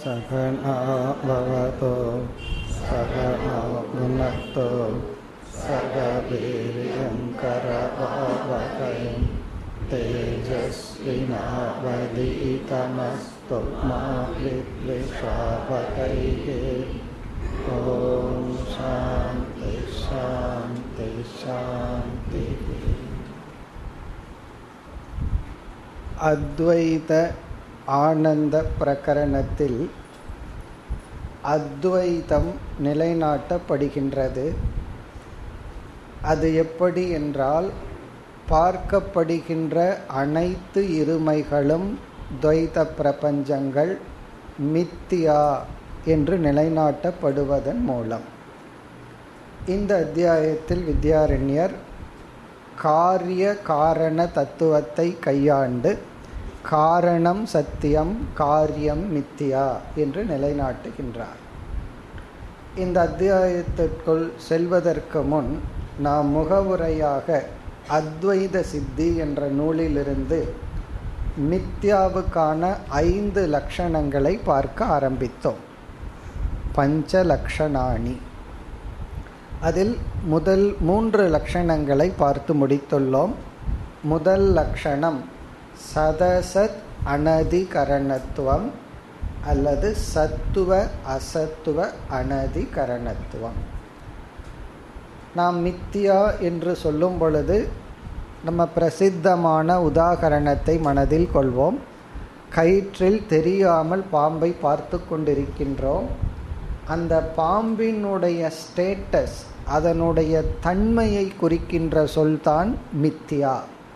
सकना भवतो सकनो भुनक्तो सकवीर्यङ्करवावकै तेजस्विनावधीतमस्तु मा विद्विषावकैः ॐ शान्ति शान्ति शान्तिः அத்வைத ஆனந்த பிரகரணத்தில் அத்வைதம் நிலைநாட்டப்படுகின்றது அது எப்படி என்றால் பார்க்கப்படுகின்ற அனைத்து இருமைகளும் துவைத பிரபஞ்சங்கள் மித்தியா என்று நிலைநாட்டப்படுவதன் மூலம் இந்த அத்தியாயத்தில் வித்யாரண்யர் காரிய காரண தத்துவத்தை கையாண்டு காரணம் சத்தியம் காரியம் மித்தியா என்று நிலைநாட்டுகின்றார் இந்த அத்தியாயத்திற்குள் செல்வதற்கு முன் நாம் முகவுரையாக அத்வைத சித்தி என்ற நூலிலிருந்து மித்யாவுக்கான ஐந்து லட்சணங்களை பார்க்க ஆரம்பித்தோம் பஞ்ச லக்ஷணாணி அதில் முதல் மூன்று லட்சணங்களை பார்த்து முடித்துள்ளோம் முதல் லட்சணம் சதசத் அனதிகரணத்துவம் அல்லது சத்துவ அசத்துவ அனதிகரணத்துவம் நாம் மித்தியா என்று சொல்லும் பொழுது நம்ம பிரசித்தமான உதாகரணத்தை மனதில் கொள்வோம் கயிற்றில் தெரியாமல் பாம்பை பார்த்து கொண்டிருக்கின்றோம் அந்த பாம்பினுடைய ஸ்டேட்டஸ் அதனுடைய தன்மையை குறிக்கின்ற சொல்தான் மித்தியா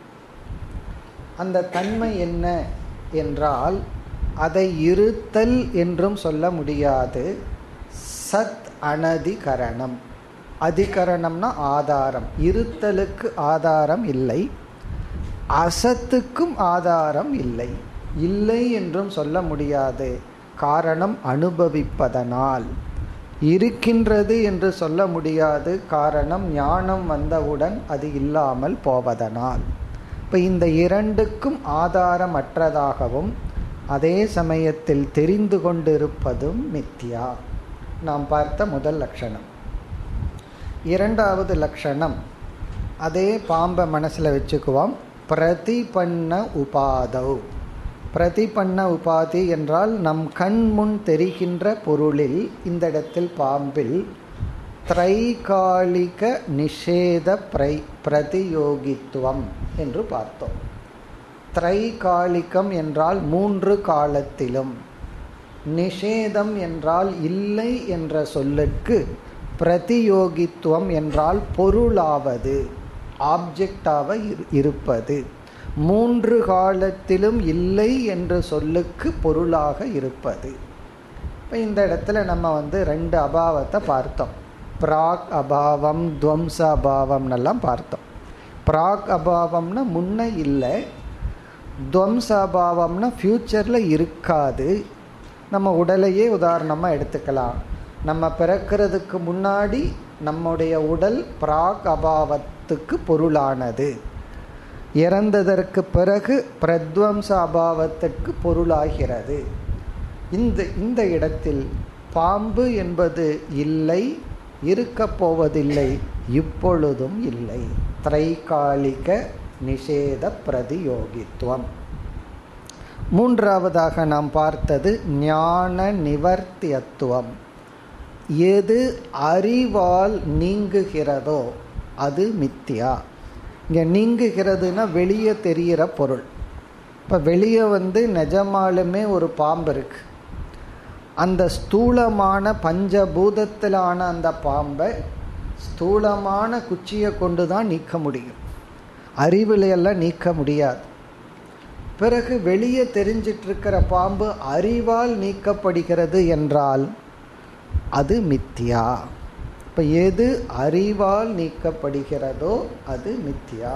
அந்த தன்மை என்ன என்றால் அதை இருத்தல் என்றும் சொல்ல முடியாது சத் அனதிகரணம் அதிகரணம்னா ஆதாரம் இருத்தலுக்கு ஆதாரம் இல்லை அசத்துக்கும் ஆதாரம் இல்லை இல்லை என்றும் சொல்ல முடியாது காரணம் அனுபவிப்பதனால் இருக்கின்றது என்று சொல்ல முடியாது காரணம் ஞானம் வந்தவுடன் அது இல்லாமல் போவதனால் இப்போ இந்த இரண்டுக்கும் ஆதாரமற்றதாகவும் அதே சமயத்தில் தெரிந்து கொண்டிருப்பதும் மித்தியா நாம் பார்த்த முதல் லட்சணம் இரண்டாவது லட்சணம் அதே பாம்பை மனசில் வச்சுக்குவோம் பிரதிபன்ன உபாதவ் பிரதிபன்ன உபாதி என்றால் நம் கண் முன் தெரிகின்ற பொருளில் இந்த இடத்தில் பாம்பில் திரைகாலிக நிஷேத பிரை பிரதியோகித்துவம் என்று பார்த்தோம் திரைகாலிகம் என்றால் மூன்று காலத்திலும் நிஷேதம் என்றால் இல்லை என்ற சொல்லுக்கு பிரதியோகித்துவம் என்றால் பொருளாவது ஆப்ஜெக்டாக இருப்பது மூன்று காலத்திலும் இல்லை என்ற சொல்லுக்கு பொருளாக இருப்பது இப்போ இந்த இடத்துல நம்ம வந்து ரெண்டு அபாவத்தை பார்த்தோம் பிராக் அபாவம் துவம்ச அபாவம்னெல்லாம் பார்த்தோம் பிராக் அபாவம்னா முன்ன இல்லை துவம்ச அபாவம்னா ஃப்யூச்சரில் இருக்காது நம்ம உடலையே உதாரணமாக எடுத்துக்கலாம் நம்ம பிறக்கிறதுக்கு முன்னாடி நம்முடைய உடல் பிராக் அபாவத்துக்கு பொருளானது இறந்ததற்கு பிறகு பிரத்வம்ச அபாவத்திற்கு பொருளாகிறது இந்த இந்த இடத்தில் பாம்பு என்பது இல்லை இருக்கப் போவதில்லை இப்பொழுதும் இல்லை திரைகாலிக நிஷேத பிரதியோகித்துவம் மூன்றாவதாக நாம் பார்த்தது ஞான நிவர்த்தியத்துவம் எது அறிவால் நீங்குகிறதோ அது மித்தியா இங்கே நீங்குகிறதுனா வெளியே தெரிகிற பொருள் இப்போ வெளியே வந்து நிஜமாலுமே ஒரு பாம்பு இருக்கு அந்த ஸ்தூலமான பஞ்சபூதத்திலான அந்த பாம்பை ஸ்தூலமான குச்சியை கொண்டு தான் நீக்க முடியும் அறிவிலையெல்லாம் நீக்க முடியாது பிறகு வெளியே தெரிஞ்சிட்டு இருக்கிற பாம்பு அறிவால் நீக்கப்படுகிறது என்றால் அது மித்தியா இப்போ எது அறிவால் நீக்கப்படுகிறதோ அது மித்தியா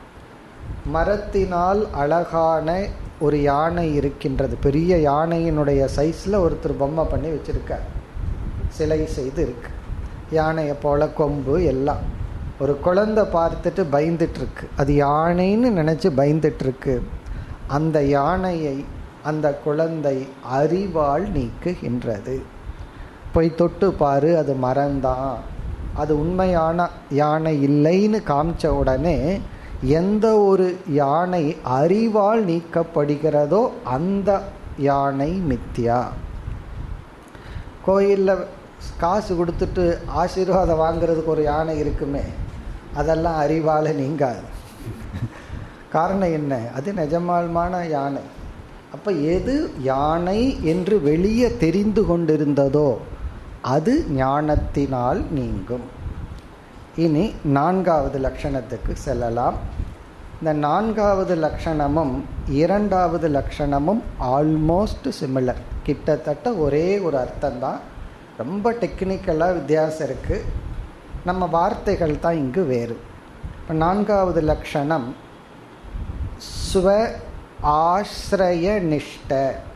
மரத்தினால் அழகான ஒரு யானை இருக்கின்றது பெரிய யானையினுடைய சைஸில் ஒருத்தர் பொம்மை பண்ணி வச்சுருக்கார் சிலை செய்து இருக்கு யானையை போல கொம்பு எல்லாம் ஒரு குழந்தை பார்த்துட்டு பயந்துட்டுருக்கு அது யானைன்னு நினச்சி பயந்துட்டுருக்கு அந்த யானையை அந்த குழந்தை அறிவால் நீக்குகின்றது போய் தொட்டு பாரு அது மரம்தான் அது உண்மையான யானை இல்லைன்னு காமிச்ச உடனே எந்த ஒரு யானை அறிவால் நீக்கப்படுகிறதோ அந்த யானை மித்தியா கோயிலில் காசு கொடுத்துட்டு ஆசீர்வாதம் வாங்குறதுக்கு ஒரு யானை இருக்குமே அதெல்லாம் அறிவால் நீங்காது காரணம் என்ன அது நிஜமால்மான யானை அப்போ எது யானை என்று வெளியே தெரிந்து கொண்டிருந்ததோ அது ஞானத்தினால் நீங்கும் இனி நான்காவது லட்சணத்துக்கு செல்லலாம் இந்த நான்காவது லட்சணமும் இரண்டாவது லட்சணமும் ஆல்மோஸ்ட் சிமிலர் கிட்டத்தட்ட ஒரே ஒரு அர்த்தம்தான் ரொம்ப டெக்னிக்கலாக வித்தியாசம் இருக்குது நம்ம வார்த்தைகள் தான் இங்கு வேறு இப்போ நான்காவது லட்சணம் ஸ்வ ஆசிரய நிஷ்ட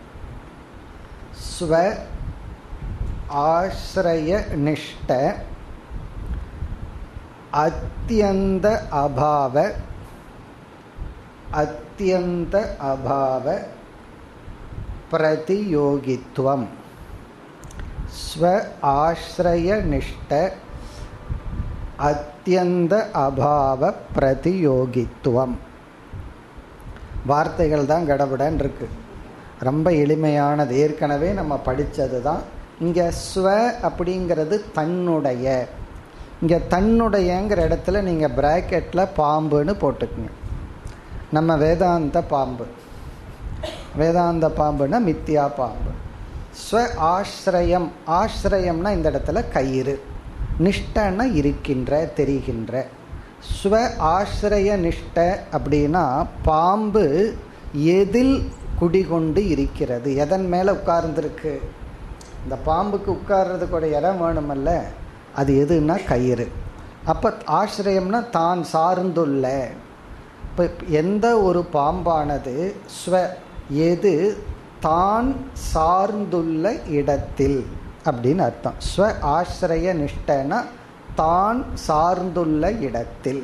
ஸ்வ ஆசிரய நிஷ்ட அத்தியந்த அபாவ அத்தியந்த அபாவ பிரதியோகித்வம் ஸ்வ ஆசிரய நிஷ்ட அத்தியந்த அபாவ பிரதியோகித்துவம் வார்த்தைகள் தான் கடபடன் இருக்கு ரொம்ப எளிமையானது ஏற்கனவே நம்ம படித்தது தான் இங்கே ஸ்வ அப்படிங்கிறது தன்னுடைய இங்கே தன்னுடையங்கிற இடத்துல நீங்கள் ப்ராக்கெட்டில் பாம்புன்னு போட்டுக்குங்க நம்ம வேதாந்த பாம்பு வேதாந்த பாம்புனா மித்தியா பாம்பு ஸ்வ ஆசிரயம் ஆசிரயம்னா இந்த இடத்துல கயிறு நிஷ்டன்னா இருக்கின்ற தெரிகின்ற ஸ்வ ஆசிரய நிஷ்ட அப்படின்னா பாம்பு எதில் குடிகொண்டு இருக்கிறது எதன் மேலே உட்கார்ந்துருக்கு இந்த பாம்புக்கு உட்கார்றதுக்கு ஒரு இடம் வேணுமல்ல அது எதுன்னா கயிறு அப்போ ஆசிரியம்னா தான் சார்ந்துள்ள இப்போ எந்த ஒரு பாம்பானது ஸ்வ எது தான் சார்ந்துள்ள இடத்தில் அப்படின்னு அர்த்தம் ஸ்வ ஆசிரய நிஷ்டனா தான் சார்ந்துள்ள இடத்தில்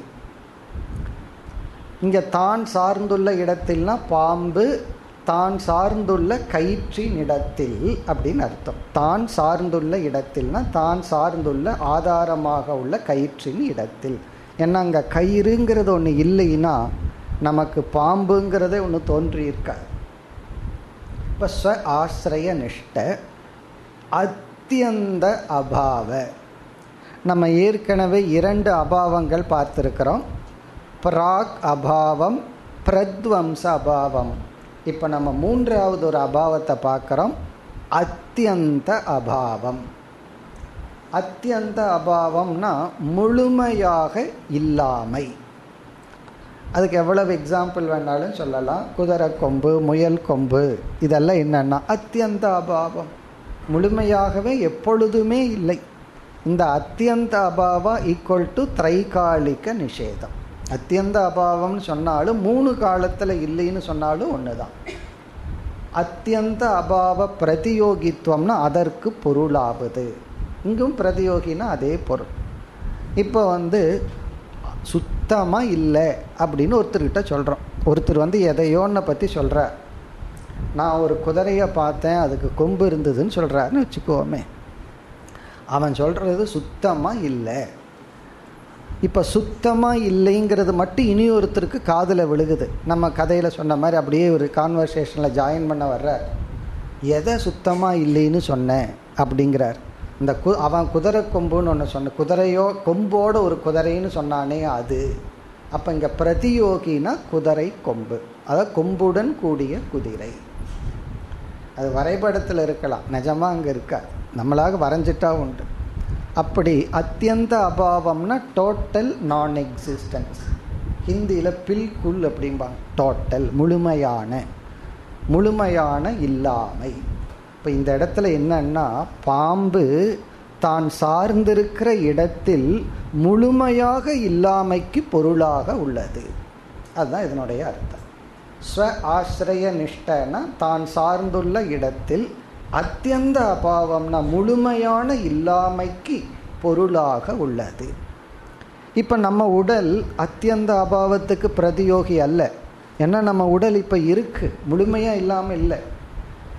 இங்கே தான் சார்ந்துள்ள இடத்தில்னா பாம்பு தான் சார்ந்துள்ள கயிற்றின் இடத்தில் அப்படின்னு அர்த்தம் தான் சார்ந்துள்ள இடத்தில்னா தான் சார்ந்துள்ள ஆதாரமாக உள்ள கயிற்றின் இடத்தில் ஏன்னா அங்கே கயிறுங்கிறது ஒன்று இல்லைன்னா நமக்கு பாம்புங்கிறதே ஒன்று தோன்றியிருக்காது இப்போ ஸ்வ ஆசிரய நிஷ்ட அத்தியந்த அபாவ நம்ம ஏற்கனவே இரண்டு அபாவங்கள் பார்த்துருக்கிறோம் பிராக் அபாவம் பிரத்வம்ச அபாவம் இப்போ நம்ம மூன்றாவது ஒரு அபாவத்தை பார்க்குறோம் அத்தியந்த அபாவம் அத்தியந்த அபாவம்னா முழுமையாக இல்லாமை அதுக்கு எவ்வளவு எக்ஸாம்பிள் வேணாலும் சொல்லலாம் குதிரை கொம்பு முயல் கொம்பு இதெல்லாம் என்னன்னா அத்தியந்த அபாவம் முழுமையாகவே எப்பொழுதுமே இல்லை இந்த அத்தியந்த அபாவா ஈக்குவல் டு திரைகாலிக நிஷேதம் அத்தியந்த அபாவம்னு சொன்னாலும் மூணு காலத்தில் இல்லைன்னு சொன்னாலும் ஒன்று தான் அத்தியந்த அபாவ பிரதியோகித்துவம்னா அதற்கு பொருளாவது இங்கும் பிரதியோகினா அதே பொருள் இப்போ வந்து சுத்தமாக இல்லை அப்படின்னு ஒருத்தர்கிட்ட சொல்கிறோம் ஒருத்தர் வந்து எதையோன்னை பற்றி சொல்கிறார் நான் ஒரு குதிரையை பார்த்தேன் அதுக்கு கொம்பு இருந்ததுன்னு சொல்கிறாருன்னு வச்சுக்கோமே அவன் சொல்கிறது சுத்தமாக இல்லை இப்போ சுத்தமாக இல்லைங்கிறது மட்டும் இனி ஒருத்தருக்கு காதில் விழுகுது நம்ம கதையில் சொன்ன மாதிரி அப்படியே ஒரு கான்வர்சேஷனில் ஜாயின் பண்ண வர்றார் எதை சுத்தமாக இல்லைன்னு சொன்னேன் அப்படிங்கிறார் இந்த கு அவன் குதிரை கொம்புன்னு ஒன்று சொன்ன குதிரையோ கொம்போட ஒரு குதிரைன்னு சொன்னானே அது அப்போ இங்கே பிரதியோகினா குதிரை கொம்பு அதாவது கொம்புடன் கூடிய குதிரை அது வரைபடத்தில் இருக்கலாம் நிஜமாக அங்கே இருக்காது நம்மளாக வரைஞ்சிட்டா உண்டு அப்படி அத்தியந்த அபாவம்னா டோட்டல் நான் எக்ஸிஸ்டன்ஸ் ஹிந்தியில் பில்குல் அப்படிம்பாங்க டோட்டல் முழுமையான முழுமையான இல்லாமை இப்போ இந்த இடத்துல என்னன்னா பாம்பு தான் சார்ந்திருக்கிற இடத்தில் முழுமையாக இல்லாமைக்கு பொருளாக உள்ளது அதுதான் இதனுடைய அர்த்தம் ஸ்வ ஆசிரிய நிஷ்டனா தான் சார்ந்துள்ள இடத்தில் அத்தியந்த அபாவம்னா முழுமையான இல்லாமைக்கு பொருளாக உள்ளது இப்போ நம்ம உடல் அத்தியந்த அபாவத்துக்கு பிரதியோகி அல்ல ஏன்னா நம்ம உடல் இப்போ இருக்கு முழுமையாக இல்லாமல் இல்லை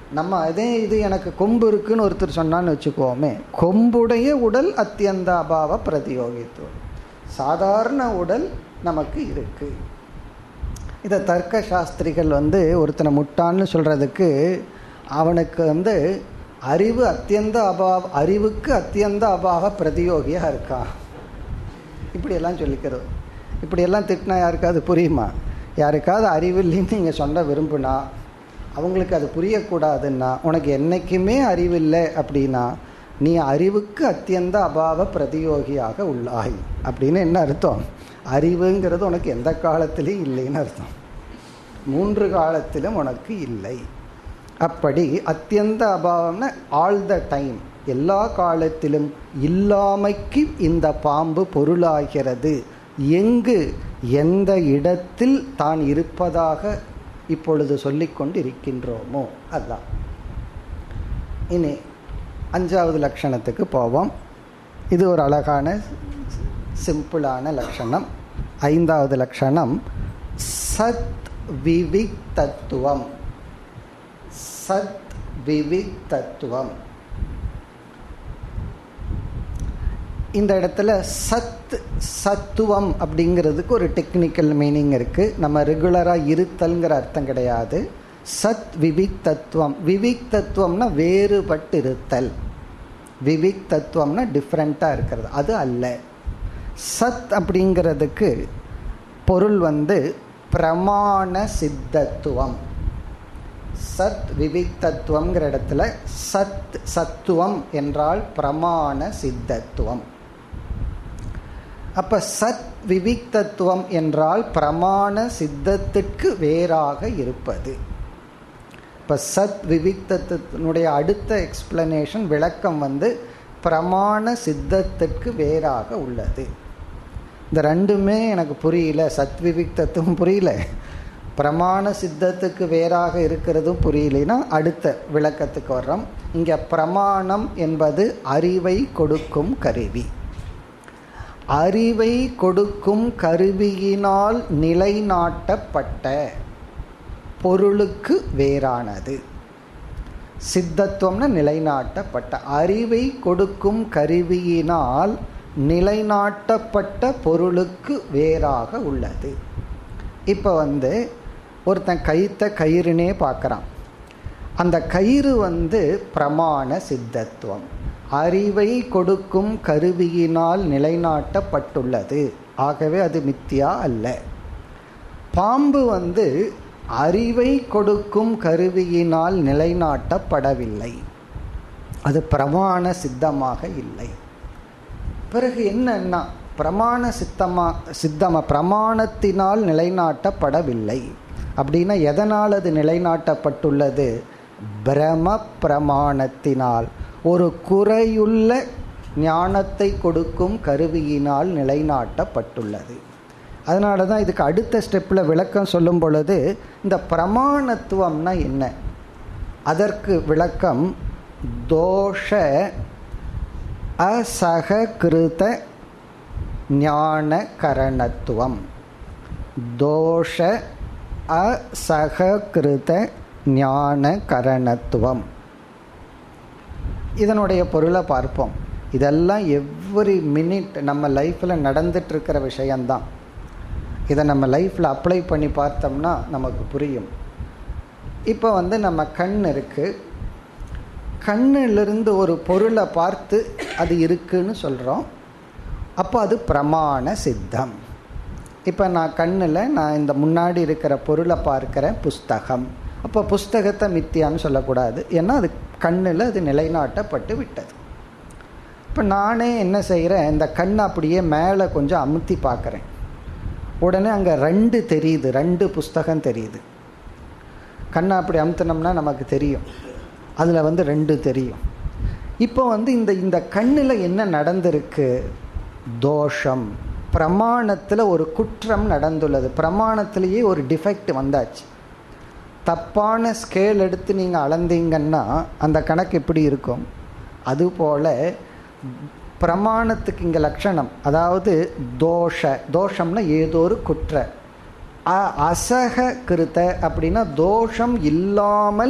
நம்ம அதே இது எனக்கு கொம்பு இருக்குன்னு ஒருத்தர் சொன்னான்னு வச்சுக்கோமே கொம்புடைய உடல் அத்தியந்த அபாவ பிரதியோகித்துவம் சாதாரண உடல் நமக்கு இருக்கு இதை தர்க்க சாஸ்திரிகள் வந்து ஒருத்தனை முட்டான்னு சொல்கிறதுக்கு அவனுக்கு வந்து அறிவு அத்தியந்த அபாவ அறிவுக்கு அத்தியந்த அபாவ பிரதியோகியாக இருக்கான் இப்படியெல்லாம் சொல்லிக்கிறது இப்படியெல்லாம் திட்டினா யாருக்காவது புரியுமா யாருக்காவது அறிவில்லைன்னு நீங்கள் சொல்ல விரும்புனா அவங்களுக்கு அது புரியக்கூடாதுன்னா உனக்கு என்றைக்குமே அறிவில்லை அப்படின்னா நீ அறிவுக்கு அத்தியந்த அபாவ பிரதியோகியாக உள்ளாய் அப்படின்னு என்ன அர்த்தம் அறிவுங்கிறது உனக்கு எந்த காலத்திலையும் இல்லைன்னு அர்த்தம் மூன்று காலத்திலும் உனக்கு இல்லை அப்படி அத்தியந்த அபாவம்னா ஆல் த டைம் எல்லா காலத்திலும் இல்லாமைக்கு இந்த பாம்பு பொருளாகிறது எங்கு எந்த இடத்தில் தான் இருப்பதாக இப்பொழுது சொல்லிக்கொண்டு இருக்கின்றோமோ அதுதான் இனி அஞ்சாவது லட்சணத்துக்கு போவோம் இது ஒரு அழகான சிம்பிளான லட்சணம் ஐந்தாவது லட்சணம் சத் விவிக்தத்துவம் சத் விவிக்தத்துவம் இந்த இடத்துல சத் சத்துவம் அப்படிங்கிறதுக்கு ஒரு டெக்னிக்கல் மீனிங் இருக்குது நம்ம ரெகுலராக இருத்தல்ங்கிற அர்த்தம் கிடையாது சத் விவிக் தத்துவம் விவிக் தத்துவம்னா வேறுபட்டு இருத்தல் விவிக் தத்துவம்னா டிஃப்ரெண்ட்டாக இருக்கிறது அது அல்ல சத் அப்படிங்கிறதுக்கு பொருள் வந்து பிரமாண சித்தத்துவம் சத் விவிக் தத்துவங்கிற இடத்துல சத் சத்துவம் என்றால் பிரமாண சித்தத்துவம் அப்ப சத் விவிக் தத்துவம் என்றால் பிரமாண சித்தத்திற்கு வேறாக இருப்பது இப்போ சத் விவிக் தத்துவத்தினுடைய அடுத்த எக்ஸ்பிளனேஷன் விளக்கம் வந்து பிரமாண சித்தத்திற்கு வேறாக உள்ளது இந்த ரெண்டுமே எனக்கு புரியல சத் விவிக் தத்துவம் புரியல பிரமாண சித்தத்துக்கு வேறாக இருக்கிறதும் புரியலைன்னா அடுத்த விளக்கத்துக்கு வர்றோம் இங்கே பிரமாணம் என்பது அறிவை கொடுக்கும் கருவி அறிவை கொடுக்கும் கருவியினால் நிலைநாட்டப்பட்ட பொருளுக்கு வேறானது சித்தத்துவம்னா நிலைநாட்டப்பட்ட அறிவை கொடுக்கும் கருவியினால் நிலைநாட்டப்பட்ட பொருளுக்கு வேறாக உள்ளது இப்போ வந்து ஒருத்தன் கைத்த கயிறுனே பார்க்குறான் அந்த கயிறு வந்து பிரமாண சித்தத்துவம் அறிவை கொடுக்கும் கருவியினால் நிலைநாட்டப்பட்டுள்ளது ஆகவே அது மித்தியா அல்ல பாம்பு வந்து அறிவை கொடுக்கும் கருவியினால் நிலைநாட்டப்படவில்லை அது பிரமாண சித்தமாக இல்லை பிறகு என்னன்னா பிரமாண சித்தமா சித்தமா பிரமாணத்தினால் நிலைநாட்டப்படவில்லை அப்படின்னா எதனால் அது நிலைநாட்டப்பட்டுள்ளது பிரம பிரமாணத்தினால் ஒரு குறையுள்ள ஞானத்தை கொடுக்கும் கருவியினால் நிலைநாட்டப்பட்டுள்ளது அதனால தான் இதுக்கு அடுத்த ஸ்டெப்பில் விளக்கம் சொல்லும் பொழுது இந்த பிரமாணத்துவம்னா என்ன அதற்கு விளக்கம் தோஷ அசககிருத ஞான கரணத்துவம் தோஷ அசககிருத ஞான கரணத்துவம் இதனுடைய பொருளை பார்ப்போம் இதெல்லாம் எவ்ரி மினிட் நம்ம லைஃப்பில் நடந்துட்டுருக்கிற விஷயந்தான் இதை நம்ம லைஃப்பில் அப்ளை பண்ணி பார்த்தோம்னா நமக்கு புரியும் இப்போ வந்து நம்ம கண் இருக்குது கண்ணிலிருந்து ஒரு பொருளை பார்த்து அது இருக்குன்னு சொல்கிறோம் அப்போ அது பிரமாண சித்தம் இப்போ நான் கண்ணில் நான் இந்த முன்னாடி இருக்கிற பொருளை பார்க்குறேன் புஸ்தகம் அப்போ புஸ்தகத்தை மித்தியான்னு சொல்லக்கூடாது ஏன்னா அது கண்ணில் அது நிலைநாட்டப்பட்டு விட்டது இப்போ நானே என்ன செய்கிறேன் இந்த கண் அப்படியே மேலே கொஞ்சம் அமுத்தி பார்க்குறேன் உடனே அங்கே ரெண்டு தெரியுது ரெண்டு புஸ்தகம் தெரியுது கண்ணை அப்படி அமுத்தினோம்னா நமக்கு தெரியும் அதில் வந்து ரெண்டு தெரியும் இப்போ வந்து இந்த இந்த கண்ணில் என்ன நடந்திருக்கு தோஷம் பிரமாணத்தில் ஒரு குற்றம் நடந்துள்ளது பிரமாணத்திலேயே ஒரு டிஃபெக்ட் வந்தாச்சு தப்பான ஸ்கேல் எடுத்து நீங்கள் அளந்தீங்கன்னா அந்த கணக்கு எப்படி இருக்கும் அதுபோல் பிரமாணத்துக்கு இங்கே லட்சணம் அதாவது தோஷ தோஷம்னா ஏதோ ஒரு குற்ற அசக கிருத்த அப்படின்னா தோஷம் இல்லாமல்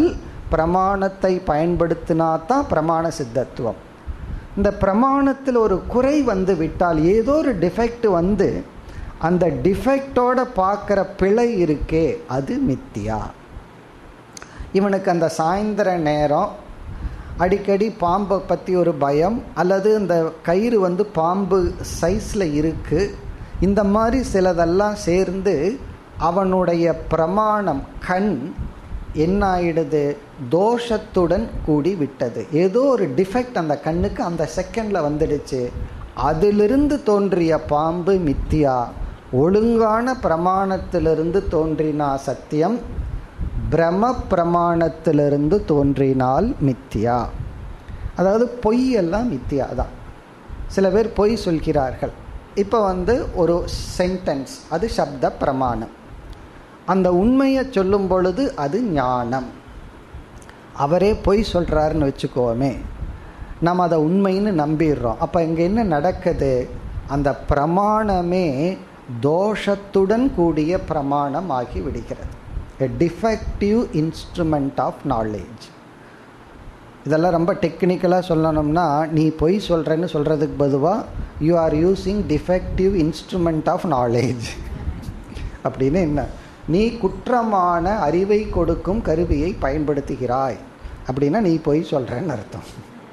பிரமாணத்தை பயன்படுத்தினா தான் பிரமாண சித்தத்துவம் இந்த பிரமாணத்தில் ஒரு குறை வந்து விட்டால் ஏதோ ஒரு டிஃபெக்ட் வந்து அந்த டிஃபெக்டோட பார்க்குற பிழை இருக்கே அது மித்தியா இவனுக்கு அந்த சாயந்தர நேரம் அடிக்கடி பாம்பை பற்றி ஒரு பயம் அல்லது இந்த கயிறு வந்து பாம்பு சைஸில் இருக்குது இந்த மாதிரி சிலதெல்லாம் சேர்ந்து அவனுடைய பிரமாணம் கண் என்ன ஆயிடுது தோஷத்துடன் கூடி விட்டது ஏதோ ஒரு டிஃபெக்ட் அந்த கண்ணுக்கு அந்த செகண்டில் வந்துடுச்சு அதிலிருந்து தோன்றிய பாம்பு மித்தியா ஒழுங்கான பிரமாணத்திலிருந்து தோன்றினா சத்தியம் பிரம பிரமாணத்திலிருந்து தோன்றினால் மித்தியா அதாவது பொய் எல்லாம் மித்தியா தான் சில பேர் பொய் சொல்கிறார்கள் இப்போ வந்து ஒரு சென்டென்ஸ் அது சப்த பிரமாணம் அந்த உண்மையை சொல்லும் பொழுது அது ஞானம் அவரே பொய் சொல்கிறாருன்னு வச்சுக்கோமே நம்ம அதை உண்மைன்னு நம்பிடுறோம் அப்போ இங்கே என்ன நடக்குது அந்த பிரமாணமே தோஷத்துடன் கூடிய பிரமாணம் ஆகி விடுகிறது a defective instrument of knowledge இதெல்லாம் ரொம்ப டெக்னிக்கலாக சொல்லணும்னா நீ பொய் சொல்கிறேன்னு சொல்கிறதுக்கு பதுவாக you are using defective instrument of knowledge அப்படின்னு என்ன நீ குற்றமான அறிவை கொடுக்கும் கருவியை பயன்படுத்துகிறாய் அப்படின்னா நீ பொய் சொல்கிறேன்னு அர்த்தம்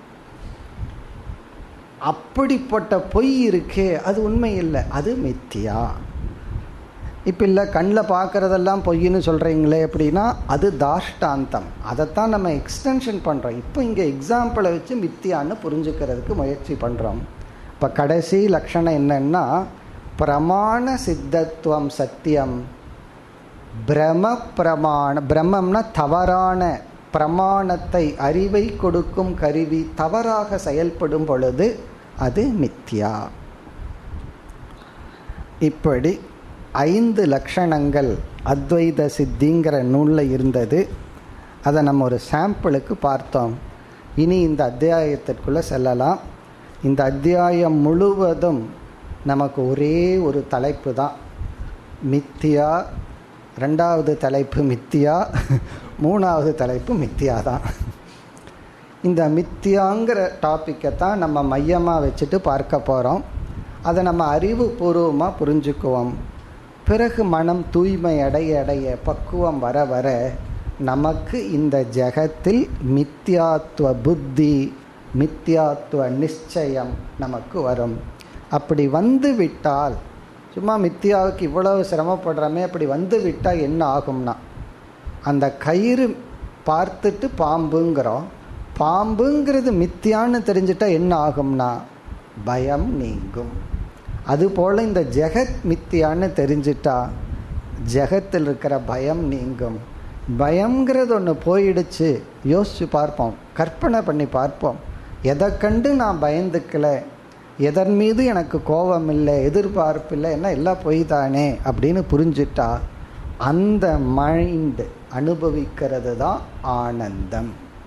அப்படிப்பட்ட பொய் இருக்கே அது உண்மை இல்லை அது மித்தியா இப்போ இல்லை கண்ணில் பார்க்குறதெல்லாம் பொய்ன்னு சொல்கிறீங்களே அப்படின்னா அது தாஷ்டாந்தம் அதைத்தான் நம்ம எக்ஸ்டென்ஷன் பண்ணுறோம் இப்போ இங்கே எக்ஸாம்பிளை வச்சு மித்தியான்னு புரிஞ்சுக்கிறதுக்கு முயற்சி பண்ணுறோம் இப்போ கடைசி லட்சணம் என்னன்னா பிரமாண சித்தத்துவம் சத்தியம் பிரம பிரமாண பிரம்மம்னா தவறான பிரமாணத்தை அறிவை கொடுக்கும் கருவி தவறாக செயல்படும் பொழுது அது மித்யா இப்படி ஐந்து லட்சணங்கள் அத்வைத சித்திங்கிற நூலில் இருந்தது அதை நம்ம ஒரு சாம்பிளுக்கு பார்த்தோம் இனி இந்த அத்தியாயத்திற்குள்ளே செல்லலாம் இந்த அத்தியாயம் முழுவதும் நமக்கு ஒரே ஒரு தலைப்பு தான் மித்தியா ரெண்டாவது தலைப்பு மித்தியா மூணாவது தலைப்பு மித்தியா தான் இந்த மித்தியாங்கிற டாப்பிக்கை தான் நம்ம மையமாக வச்சுட்டு பார்க்க போகிறோம் அதை நம்ம அறிவுபூர்வமாக புரிஞ்சுக்குவோம் பிறகு மனம் தூய்மை அடைய அடைய பக்குவம் வர வர நமக்கு இந்த ஜெகத்தில் மித்யாத்துவ புத்தி மித்யாத்துவ நிச்சயம் நமக்கு வரும் அப்படி வந்து விட்டால் சும்மா மித்தியாவுக்கு இவ்வளவு சிரமப்படுறோமே அப்படி வந்து விட்டால் என்ன ஆகும்னா அந்த கயிறு பார்த்துட்டு பாம்புங்கிறோம் பாம்புங்கிறது மித்தியான்னு தெரிஞ்சிட்டா என்ன ஆகும்னா பயம் நீங்கும் அதுபோல் இந்த ஜெகத் மித்தியான்னு தெரிஞ்சிட்டா ஜெகத்தில் இருக்கிற பயம் நீங்கும் பயங்கிறது ஒன்று போயிடுச்சு யோசித்து பார்ப்போம் கற்பனை பண்ணி பார்ப்போம் எதை கண்டு நான் பயந்துக்கல எதன் மீது எனக்கு கோபம் இல்லை எதிர்பார்ப்பு இல்லை என்ன எல்லாம் பொய் தானே அப்படின்னு புரிஞ்சிட்டா அந்த மைண்ட் அனுபவிக்கிறது தான் ஆனந்தம்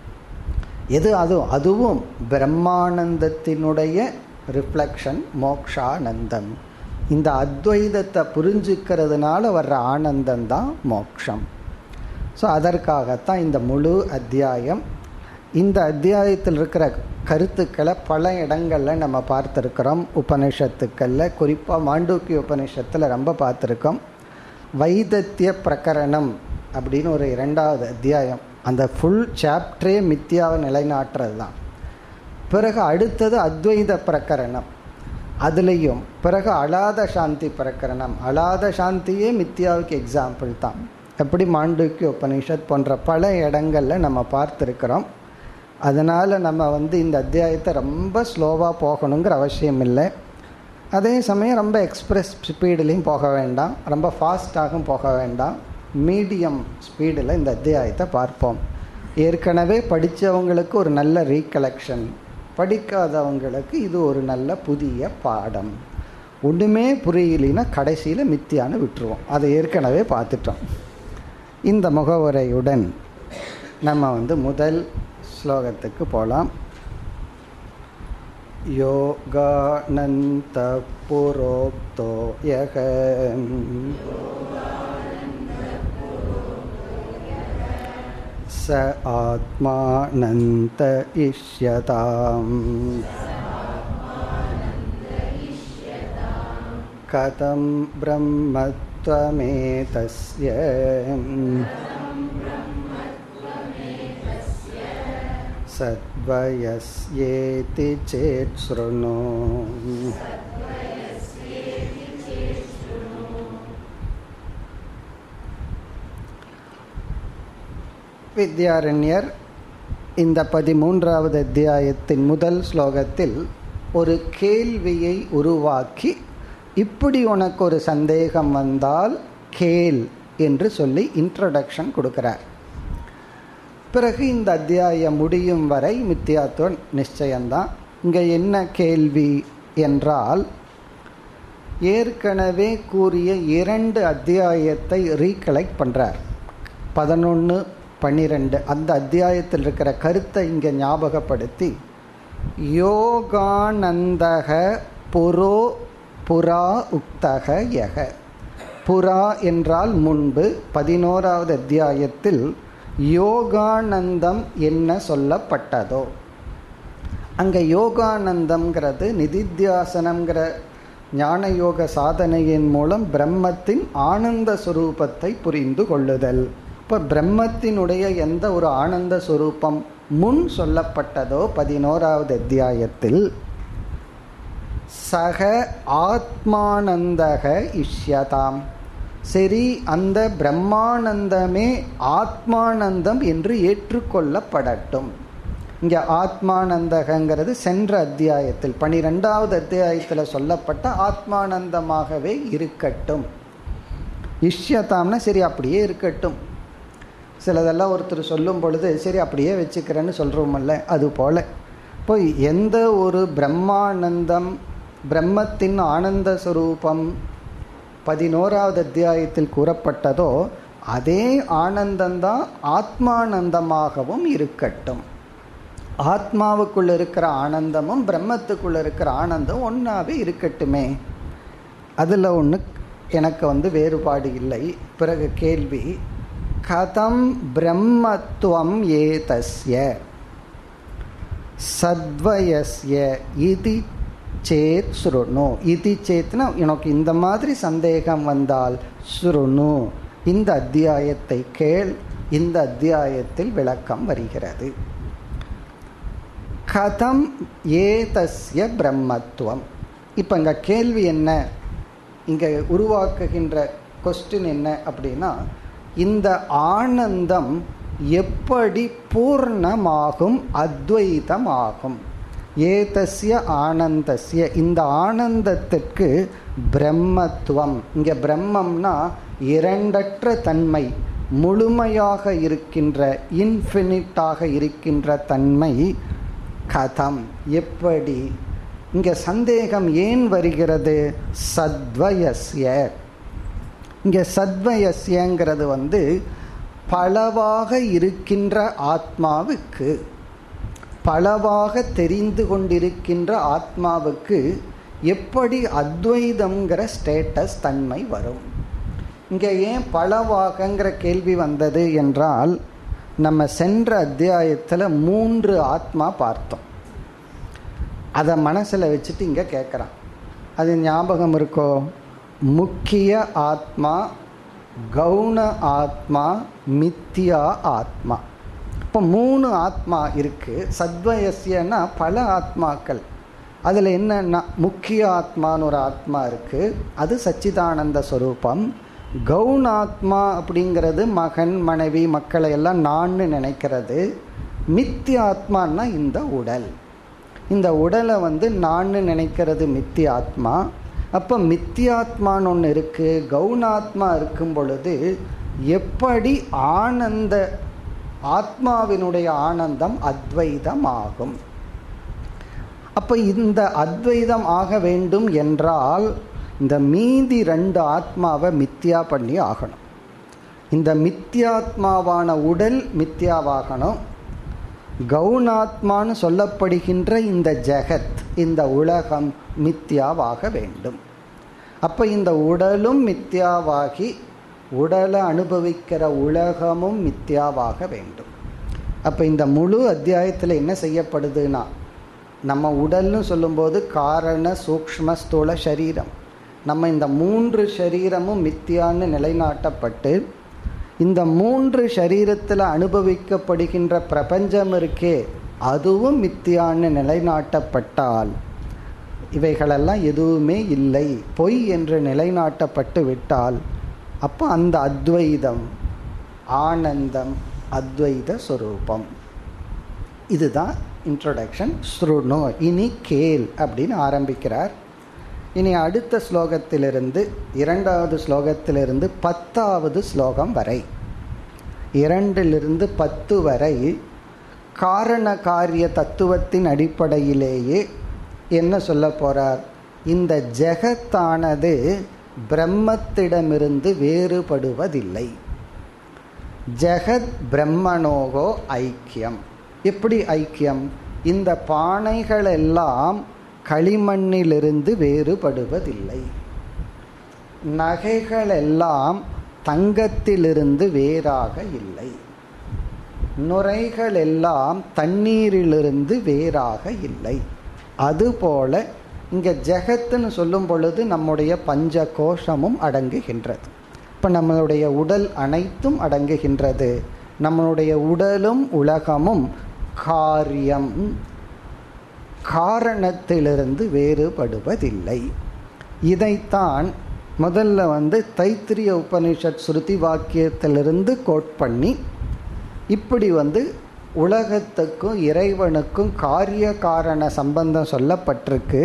எது அதுவும் அதுவும் பிரம்மானந்தத்தினுடைய ரிஃப்ளெக்ஷன் மோக்ஷானந்தம் இந்த அத்வைதத்தை புரிஞ்சுக்கிறதுனால வர்ற ஆனந்தம் தான் மோக்ஷம் ஸோ அதற்காகத்தான் இந்த முழு அத்தியாயம் இந்த அத்தியாயத்தில் இருக்கிற கருத்துக்களை பல இடங்களில் நம்ம பார்த்துருக்குறோம் உபனிஷத்துக்களில் குறிப்பாக மாண்டூக்கிய உபனிஷத்தில் ரொம்ப பார்த்துருக்கோம் வைதத்திய பிரகரணம் அப்படின்னு ஒரு இரண்டாவது அத்தியாயம் அந்த ஃபுல் சாப்டரே மித்தியாவை நிலைநாட்டுறது தான் பிறகு அடுத்தது அத்வைத பிரகரணம் அதுலேயும் பிறகு அலாத சாந்தி பிரகரணம் அலாத சாந்தியே மித்யாவுக்கு எக்ஸாம்பிள் தான் எப்படி மாண்டூக்கிய உபனிஷத் போன்ற பல இடங்களில் நம்ம பார்த்துருக்குறோம் அதனால் நம்ம வந்து இந்த அத்தியாயத்தை ரொம்ப ஸ்லோவாக போகணுங்கிற அவசியம் இல்லை அதே சமயம் ரொம்ப எக்ஸ்பிரஸ் ஸ்பீடுலேயும் போக வேண்டாம் ரொம்ப ஃபாஸ்ட்டாகவும் போக வேண்டாம் மீடியம் ஸ்பீடில் இந்த அத்தியாயத்தை பார்ப்போம் ஏற்கனவே படித்தவங்களுக்கு ஒரு நல்ல ரீகலெக்ஷன் படிக்காதவங்களுக்கு இது ஒரு நல்ல புதிய பாடம் ஒன்றுமே புரியலைன்னா கடைசியில் மித்தியான்னு விட்டுருவோம் அதை ஏற்கனவே பார்த்துட்டோம் இந்த முகவுரையுடன் நம்ம வந்து முதல் ஸ்லோகத்துக்கு போகலாம் யோகானந்த புரோக்தோ யக स आत्मानन्त इष्यताम् कथं ब्रह्मत्वमेतस्य सद्वयस्येति चेत् शृणु வித்யாரண்யர் இந்த பதிமூன்றாவது அத்தியாயத்தின் முதல் ஸ்லோகத்தில் ஒரு கேள்வியை உருவாக்கி இப்படி உனக்கு ஒரு சந்தேகம் வந்தால் கேள் என்று சொல்லி இன்ட்ரடக்ஷன் கொடுக்கிறார் பிறகு இந்த அத்தியாயம் முடியும் வரை மித்தியாத்துவ நிச்சயம்தான் இங்கே என்ன கேள்வி என்றால் ஏற்கனவே கூறிய இரண்டு அத்தியாயத்தை ரீகலெக்ட் பண்ணுறார் பதினொன்று பன்னிரெண்டு அந்த அத்தியாயத்தில் இருக்கிற கருத்தை இங்கே ஞாபகப்படுத்தி யோகானந்தக புரோ புறா உக்தக யக புறா என்றால் முன்பு பதினோராவது அத்தியாயத்தில் யோகானந்தம் என்ன சொல்லப்பட்டதோ அங்கே யோகானந்தம்ங்கிறது நிதித்தியாசனம்ங்கிற ஞான யோக சாதனையின் மூலம் பிரம்மத்தின் ஆனந்த சுரூபத்தை புரிந்து கொள்ளுதல் இப்போ பிரம்மத்தினுடைய எந்த ஒரு ஆனந்த சுரூபம் முன் சொல்லப்பட்டதோ பதினோராவது அத்தியாயத்தில் சக ஆத்மானந்தக இஷ்யதாம் சரி அந்த பிரம்மானந்தமே ஆத்மானந்தம் என்று ஏற்றுக்கொள்ளப்படட்டும் இங்கே ஆத்மானந்தகங்கிறது சென்ற அத்தியாயத்தில் பனிரெண்டாவது அத்தியாயத்தில் சொல்லப்பட்ட ஆத்மானந்தமாகவே இருக்கட்டும் இஷ்யதாம்னா சரி அப்படியே இருக்கட்டும் சிலதெல்லாம் ஒருத்தர் சொல்லும் பொழுது சரி அப்படியே வச்சுக்கிறேன்னு சொல்கிறோமல்ல அது போல் இப்போ எந்த ஒரு பிரம்மானந்தம் பிரம்மத்தின் ஆனந்த சுரூபம் பதினோராவது அத்தியாயத்தில் கூறப்பட்டதோ அதே ஆனந்தந்தான் ஆத்மானந்தமாகவும் இருக்கட்டும் ஆத்மாவுக்குள்ள இருக்கிற ஆனந்தமும் பிரம்மத்துக்குள்ள இருக்கிற ஆனந்தம் ஒன்றாவே இருக்கட்டுமே அதில் ஒன்று எனக்கு வந்து வேறுபாடு இல்லை பிறகு கேள்வி கதம் பிரம்மத்துவம் ஏதஸ்ய சத்வயஸ்ய இது சேத் சுருணு இது சேத்னா உனக்கு இந்த மாதிரி சந்தேகம் வந்தால் சுருணு இந்த அத்தியாயத்தை கேள் இந்த அத்தியாயத்தில் விளக்கம் வருகிறது கதம் ஏதஸ்ய பிரம்மத்துவம் இப்போ இங்கே கேள்வி என்ன இங்கே உருவாக்குகின்ற கொஸ்டின் என்ன அப்படின்னா இந்த ஆனந்தம் எப்படி பூர்ணமாகும் அத்வைதமாகும் ஏதஸ்ய ஆனந்தஸ்ய இந்த ஆனந்தத்திற்கு பிரம்மத்துவம் இங்கே பிரம்மம்னா இரண்டற்ற தன்மை முழுமையாக இருக்கின்ற இன்ஃபினிட்டாக இருக்கின்ற தன்மை கதம் எப்படி இங்கே சந்தேகம் ஏன் வருகிறது சத்வயஸ்ய இங்கே சத்வயஸ்யங்கிறது வந்து பலவாக இருக்கின்ற ஆத்மாவுக்கு பலவாக தெரிந்து கொண்டிருக்கின்ற ஆத்மாவுக்கு எப்படி அத்வைதம்ங்கிற ஸ்டேட்டஸ் தன்மை வரும் இங்கே ஏன் பலவாகங்கிற கேள்வி வந்தது என்றால் நம்ம சென்ற அத்தியாயத்தில் மூன்று ஆத்மா பார்த்தோம் அதை மனசில் வச்சுட்டு இங்கே கேட்குறான் அது ஞாபகம் இருக்கோ முக்கிய ஆத்மா கவுன ஆத்மா மித்தியா ஆத்மா இப்போ மூணு ஆத்மா இருக்குது சத்வயசியன்னா பல ஆத்மாக்கள் அதில் என்னன்னா முக்கிய ஆத்மான்னு ஒரு ஆத்மா இருக்குது அது சச்சிதானந்த ஸ்வரூபம் கவுனாத்மா அப்படிங்கிறது மகன் மனைவி மக்களை எல்லாம் நான் நினைக்கிறது மித்திய ஆத்மான்னா இந்த உடல் இந்த உடலை வந்து நான் நினைக்கிறது மித்திய ஆத்மா அப்போ மித்தியாத்மான்னு ஒன்று இருக்குது கவுனாத்மா இருக்கும் பொழுது எப்படி ஆனந்த ஆத்மாவினுடைய ஆனந்தம் அத்வைதம் ஆகும் அப்போ இந்த அத்வைதம் ஆக வேண்டும் என்றால் இந்த மீதி ரெண்டு ஆத்மாவை மித்தியா பண்ணி ஆகணும் இந்த மித்தியாத்மாவான உடல் மித்தியாவாகணும் கவுனாத்மான்னு சொல்லப்படுகின்ற இந்த ஜெகத் இந்த உலகம் மித்தியாவாக வேண்டும் அப்போ இந்த உடலும் மித்தியாவாகி உடலை அனுபவிக்கிற உலகமும் மித்தியாவாக வேண்டும் அப்போ இந்த முழு அத்தியாயத்தில் என்ன செய்யப்படுதுன்னா நம்ம உடல்னு சொல்லும்போது காரண சூக்ஷ்ம ஸ்தூல சரீரம் நம்ம இந்த மூன்று சரீரமும் மித்தியான்னு நிலைநாட்டப்பட்டு இந்த மூன்று சரீரத்தில் அனுபவிக்கப்படுகின்ற பிரபஞ்சம் இருக்கே அதுவும் மித்தியான்னு நிலைநாட்டப்பட்டால் இவைகளெல்லாம் எதுவுமே இல்லை பொய் என்று நிலைநாட்டப்பட்டு விட்டால் அப்போ அந்த அத்வைதம் ஆனந்தம் அத்வைத ஸ்வரூபம் இதுதான் இன்ட்ரோடக்ஷன் ஸ்ருணோ இனி கேள் அப்படின்னு ஆரம்பிக்கிறார் இனி அடுத்த ஸ்லோகத்திலிருந்து இரண்டாவது ஸ்லோகத்திலிருந்து பத்தாவது ஸ்லோகம் வரை இரண்டிலிருந்து பத்து வரை காரண காரிய தத்துவத்தின் அடிப்படையிலேயே என்ன சொல்ல போறார் இந்த ஜெகத்தானது பிரம்மத்திடமிருந்து வேறுபடுவதில்லை ஜெகத் பிரம்மனோகோ ஐக்கியம் எப்படி ஐக்கியம் இந்த பானைகள் எல்லாம் களிமண்ணிலிருந்து வேறுபடுவதில்லை நகைகள் எல்லாம் தங்கத்திலிருந்து வேறாக இல்லை நுரைகள் எல்லாம் தண்ணீரிலிருந்து வேறாக இல்லை அதுபோல இங்க ஜெகத்துன்னு சொல்லும் பொழுது நம்முடைய பஞ்ச கோஷமும் அடங்குகின்றது இப்போ நம்மளுடைய உடல் அனைத்தும் அடங்குகின்றது நம்மளுடைய உடலும் உலகமும் காரியம் காரணத்திலிருந்து வேறுபடுவதில்லை இதைத்தான் முதல்ல வந்து தைத்திரிய உபனிஷத் ஸ்ருதி வாக்கியத்திலிருந்து கோட் பண்ணி இப்படி வந்து உலகத்துக்கும் இறைவனுக்கும் காரிய காரண சம்பந்தம் சொல்லப்பட்டிருக்கு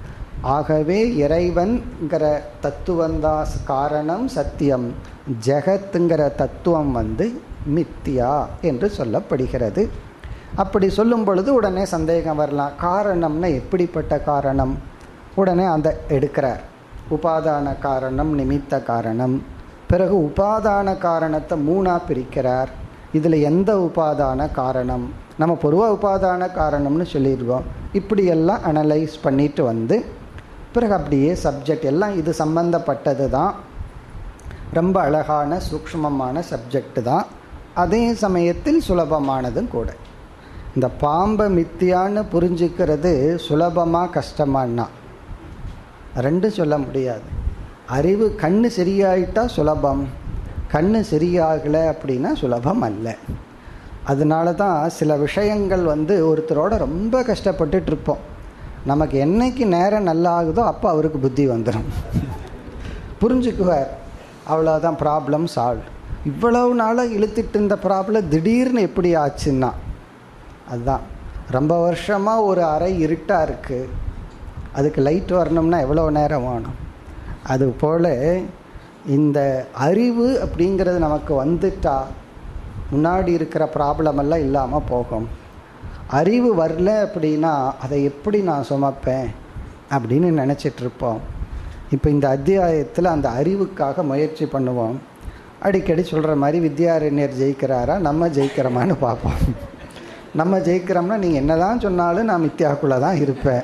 ஆகவே இறைவன்கிற தத்துவந்தான் காரணம் சத்தியம் ஜெகத்துங்கிற தத்துவம் வந்து மித்தியா என்று சொல்லப்படுகிறது அப்படி சொல்லும் பொழுது உடனே சந்தேகம் வரலாம் காரணம்னா எப்படிப்பட்ட காரணம் உடனே அந்த எடுக்கிறார் உபாதான காரணம் நிமித்த காரணம் பிறகு உபாதான காரணத்தை மூணாக பிரிக்கிறார் இதில் எந்த உபாதான காரணம் நம்ம பொதுவாக உபாதான காரணம்னு சொல்லிடுவோம் இப்படியெல்லாம் அனலைஸ் பண்ணிட்டு வந்து பிறகு அப்படியே சப்ஜெக்ட் எல்லாம் இது சம்பந்தப்பட்டது தான் ரொம்ப அழகான சூக்ஷ்மமான சப்ஜெக்ட் தான் அதே சமயத்தில் சுலபமானதும் கூட இந்த பாம்பை மித்தியான்னு புரிஞ்சுக்கிறது சுலபமாக கஷ்டமானா ரெண்டும் சொல்ல முடியாது அறிவு கண்ணு சரியாயிட்டா சுலபம் கண்ணு சரியாகலை அப்படின்னா சுலபம் அல்ல அதனால தான் சில விஷயங்கள் வந்து ஒருத்தரோட ரொம்ப கஷ்டப்பட்டுட்டு இருப்போம் நமக்கு என்னைக்கு நேரம் நல்லா ஆகுதோ அப்போ அவருக்கு புத்தி வந்துடும் புரிஞ்சுக்குவார் அவ்வளோதான் ப்ராப்ளம் சால்வ் இவ்வளவு நாளாக இழுத்துட்டு இருந்த ப்ராப்ளம் திடீர்னு எப்படி ஆச்சுன்னா அதுதான் ரொம்ப வருஷமாக ஒரு அறை இருட்டாக இருக்குது அதுக்கு லைட் வரணும்னா எவ்வளோ நேரம் வேணும் அது போல் இந்த அறிவு அப்படிங்கிறது நமக்கு வந்துட்டா முன்னாடி இருக்கிற ப்ராப்ளம் எல்லாம் இல்லாமல் போகும் அறிவு வரல அப்படின்னா அதை எப்படி நான் சுமப்பேன் அப்படின்னு நினச்சிட்ருப்போம் இப்போ இந்த அத்தியாயத்தில் அந்த அறிவுக்காக முயற்சி பண்ணுவோம் அடிக்கடி சொல்கிற மாதிரி வித்யாரண்யர் ஜெயிக்கிறாரா நம்ம ஜெயிக்கிறோமான்னு பார்ப்போம் நம்ம ஜெயிக்கிறோம்னா நீங்கள் என்ன தான் சொன்னாலும் நான் மித்தியாக்குள்ளே தான் இருப்பேன்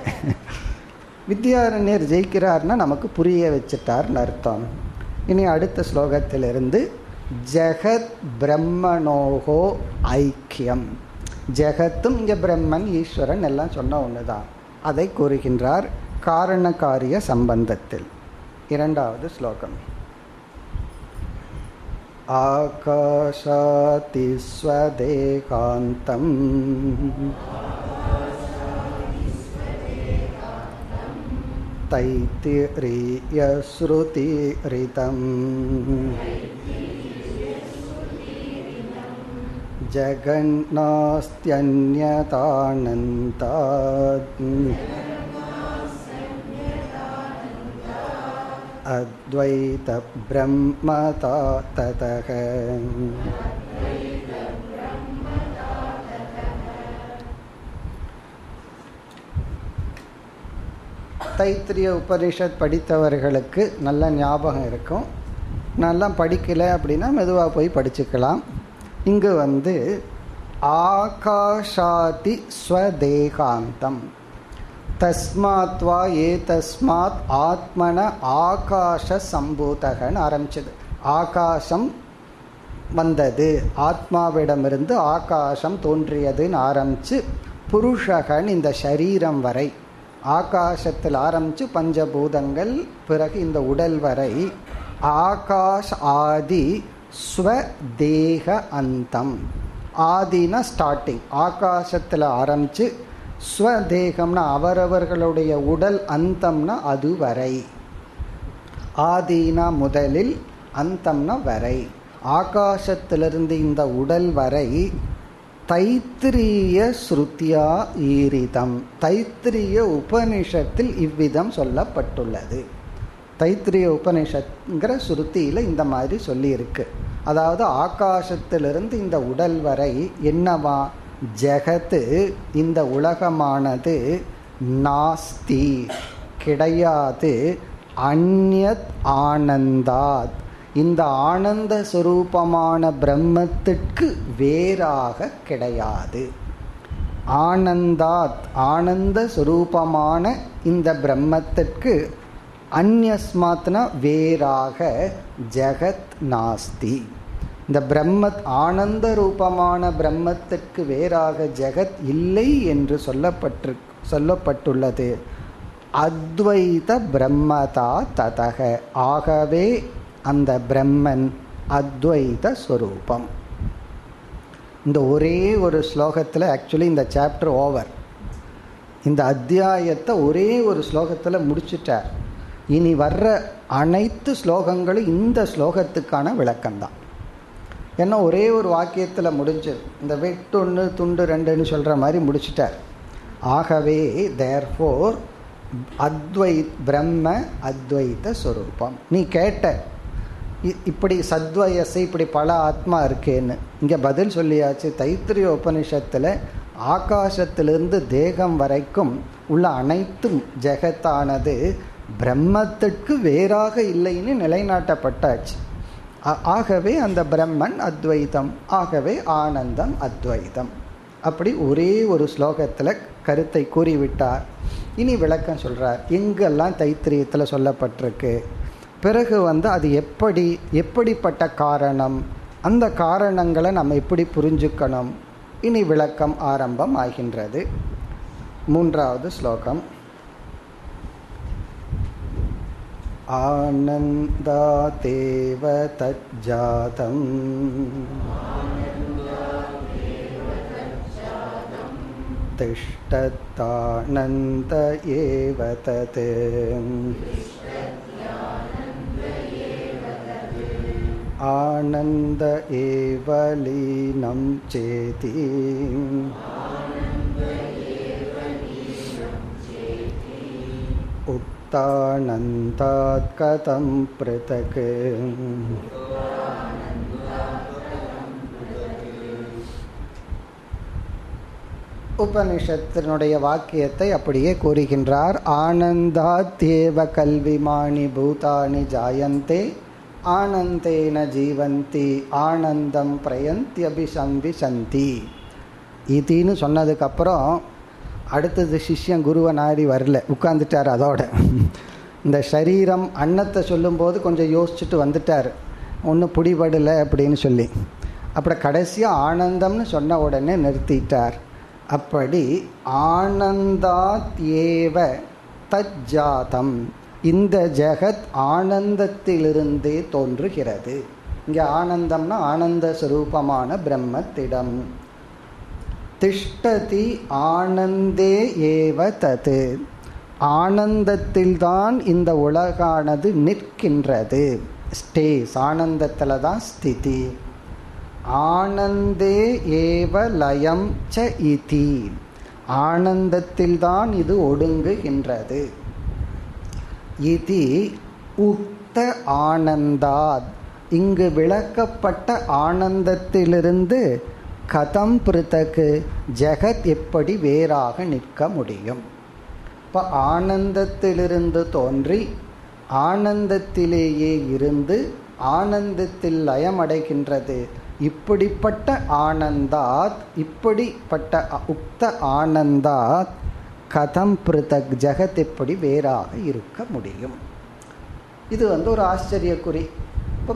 வித்யாரண்யர் ஜெயிக்கிறார்னா நமக்கு புரிய வச்சுட்டார்னு அர்த்தம் இனி அடுத்த ஸ்லோகத்திலிருந்து ஜெகத் பிரம்மனோகோ ஐக்கியம் ஜெகத்தும் இங்கே பிரம்மன் ஈஸ்வரன் எல்லாம் சொன்ன ஒன்று தான் அதை கூறுகின்றார் காரண காரிய சம்பந்தத்தில் இரண்டாவது ஸ்லோகம் ஆகாஷாதி ஸ்வதேகாந்தம் தைத்திரியஸ்ருதிரிதம் जगन्नास्त्यन्यतानन्तात् अद्वैतब्रह्मता ततः தைத்திரிய உபனிஷத் படித்தவர்களுக்கு நல்ல ஞாபகம் இருக்கும் நல்லா படிக்கலை அப்படின்னா மெதுவாக போய் படிச்சுக்கலாம் இங்கு வந்து ஆகாஷாதி ஸ்வதேகாந்தம் தஸ்மாத் வா ஏ தஸ்மாத் ஆத்மன ஆகாஷ சம்பூதகன்னு ஆரம்பிச்சது ஆகாசம் வந்தது ஆத்மாவிடமிருந்து ஆகாசம் தோன்றியதுன்னு ஆரம்பிச்சு புருஷகன் இந்த சரீரம் வரை ஆகாசத்தில் ஆரம்பிச்சு பஞ்சபூதங்கள் பிறகு இந்த உடல் வரை ஆகாஷ் ஆதி ஸ்வதேக அந்தம் ஆதினா ஸ்டார்டிங் ஆகாசத்தில் ஆரம்பிச்சு ஸ்வதேகம்னா அவரவர்களுடைய உடல் அந்தம்னா அது வரை ஆதீனா முதலில் அந்தம்னா வரை ஆகாசத்திலிருந்து இந்த உடல் வரை தைத்திரிய ஸ்ருத்தியா ஈரிதம் தைத்திரிய உபனிஷத்தில் இவ்விதம் சொல்லப்பட்டுள்ளது தைத்திரிய உபனிஷத்ங்கிற ஸ்ருதியில் இந்த மாதிரி சொல்லியிருக்கு அதாவது ஆகாசத்திலிருந்து இந்த உடல் வரை என்னவா ஜெகத்து இந்த உலகமானது நாஸ்தி கிடையாது அந்யத் ஆனந்தாத் இந்த ஆனந்த சுரூபமான பிரம்மத்திற்கு வேறாக கிடையாது ஆனந்தாத் ஆனந்த சுரூபமான இந்த பிரம்மத்திற்கு அந்யஸ்மாத்னா வேறாக ஜெகத் நாஸ்தி இந்த பிரம்ம ஆனந்த ரூபமான பிரம்மத்திற்கு வேறாக ஜெகத் இல்லை என்று சொல்லப்பட்டு சொல்லப்பட்டுள்ளது அத்வைத பிரம்மதா ததக ஆகவே அந்த பிரம்மன் அத்வைத ஸ்வரூபம் இந்த ஒரே ஒரு ஸ்லோகத்தில் ஆக்சுவலி இந்த சாப்டர் ஓவர் இந்த அத்தியாயத்தை ஒரே ஒரு ஸ்லோகத்தில் முடிச்சிட்டார் இனி வர்ற அனைத்து ஸ்லோகங்களும் இந்த ஸ்லோகத்துக்கான விளக்கம்தான் ஏன்னா ஒரே ஒரு வாக்கியத்தில் முடிஞ்சது இந்த வெட்டொன்று துண்டு ரெண்டுன்னு சொல்கிற மாதிரி முடிச்சிட்டார் ஆகவே தேர்ஃபோர் அத்வை பிரம்ம அத்வைத ஸ்வரூபம் நீ கேட்ட இப்படி சத்வயசை இப்படி பல ஆத்மா இருக்கேன்னு இங்கே பதில் சொல்லியாச்சு தைத்திரிய உபனிஷத்தில் ஆகாசத்திலிருந்து தேகம் வரைக்கும் உள்ள அனைத்தும் ஜெகத்தானது பிரம்மத்திற்கு வேறாக இல்லைன்னு நிலைநாட்டப்பட்டாச்சு ஆகவே அந்த பிரம்மன் அத்வைதம் ஆகவே ஆனந்தம் அத்வைதம் அப்படி ஒரே ஒரு ஸ்லோகத்தில் கருத்தை கூறிவிட்டார் இனி விளக்கம் சொல்கிறார் எங்கெல்லாம் தைத்திரியத்தில் சொல்லப்பட்டிருக்கு பிறகு வந்து அது எப்படி எப்படிப்பட்ட காரணம் அந்த காரணங்களை நம்ம எப்படி புரிஞ்சுக்கணும் இனி விளக்கம் ஆரம்பம் ஆகின்றது மூன்றாவது ஸ்லோகம் आनन्दातेव तज्जातम् तिष्ठत्तानन्द एव तत् आनन्द एव लीनं चेति उक्तानन्तात् कथं पृथक् உபனிஷத்தினுடைய வாக்கியத்தை அப்படியே கூறுகின்றார் ஆனந்தாத்யேவ கல்விமானி பூதானி ஜாயந்தே ஆனந்தேன ஜீவந்தி ஆனந்தம் பிரயந்தியபிசம்பிசந்தி இதின்னு சொன்னதுக்கப்புறம் அடுத்தது சிஷ்யன் குருவை நாடி வரல உட்காந்துட்டார் அதோட இந்த சரீரம் அன்னத்தை சொல்லும்போது கொஞ்சம் யோசிச்சுட்டு வந்துட்டார் ஒன்றும் பிடிபடலை அப்படின்னு சொல்லி அப்புறம் கடைசியாக ஆனந்தம்னு சொன்ன உடனே நிறுத்திட்டார் அப்படி ஆனந்தாத் ஏவ தஜ்ஜாதம் இந்த ஜெகத் ஆனந்தத்திலிருந்தே தோன்றுகிறது இங்கே ஆனந்தம்னா ஆனந்த சுரூபமான பிரம்மத்திடம் திஷ்டதி ஆனந்தே ஏவ தது ஆனந்தத்தில்தான் இந்த உலகானது நிற்கின்றது ஸ்டேஸ் ஆனந்தத்தில் தான் ஸ்திதி ஆனந்தே ஏவ லயம் ச இதி ஆனந்தத்தில்தான் இது ஒடுங்குகின்றது இதி உக்த ஆனந்தாத் இங்கு விளக்கப்பட்ட ஆனந்தத்திலிருந்து கதம் பிருத்தக்கு ஜெகத் எப்படி வேறாக நிற்க முடியும் இப்போ ஆனந்தத்திலிருந்து தோன்றி ஆனந்தத்திலேயே இருந்து ஆனந்தத்தில் லயமடைகின்றது இப்படிப்பட்ட ஆனந்தாத் இப்படிப்பட்ட உக்த ஆனந்தாத் கதம் பிருத்தக் ஜெகத் எப்படி வேறாக இருக்க முடியும் இது வந்து ஒரு ஆச்சரிய குறி இப்போ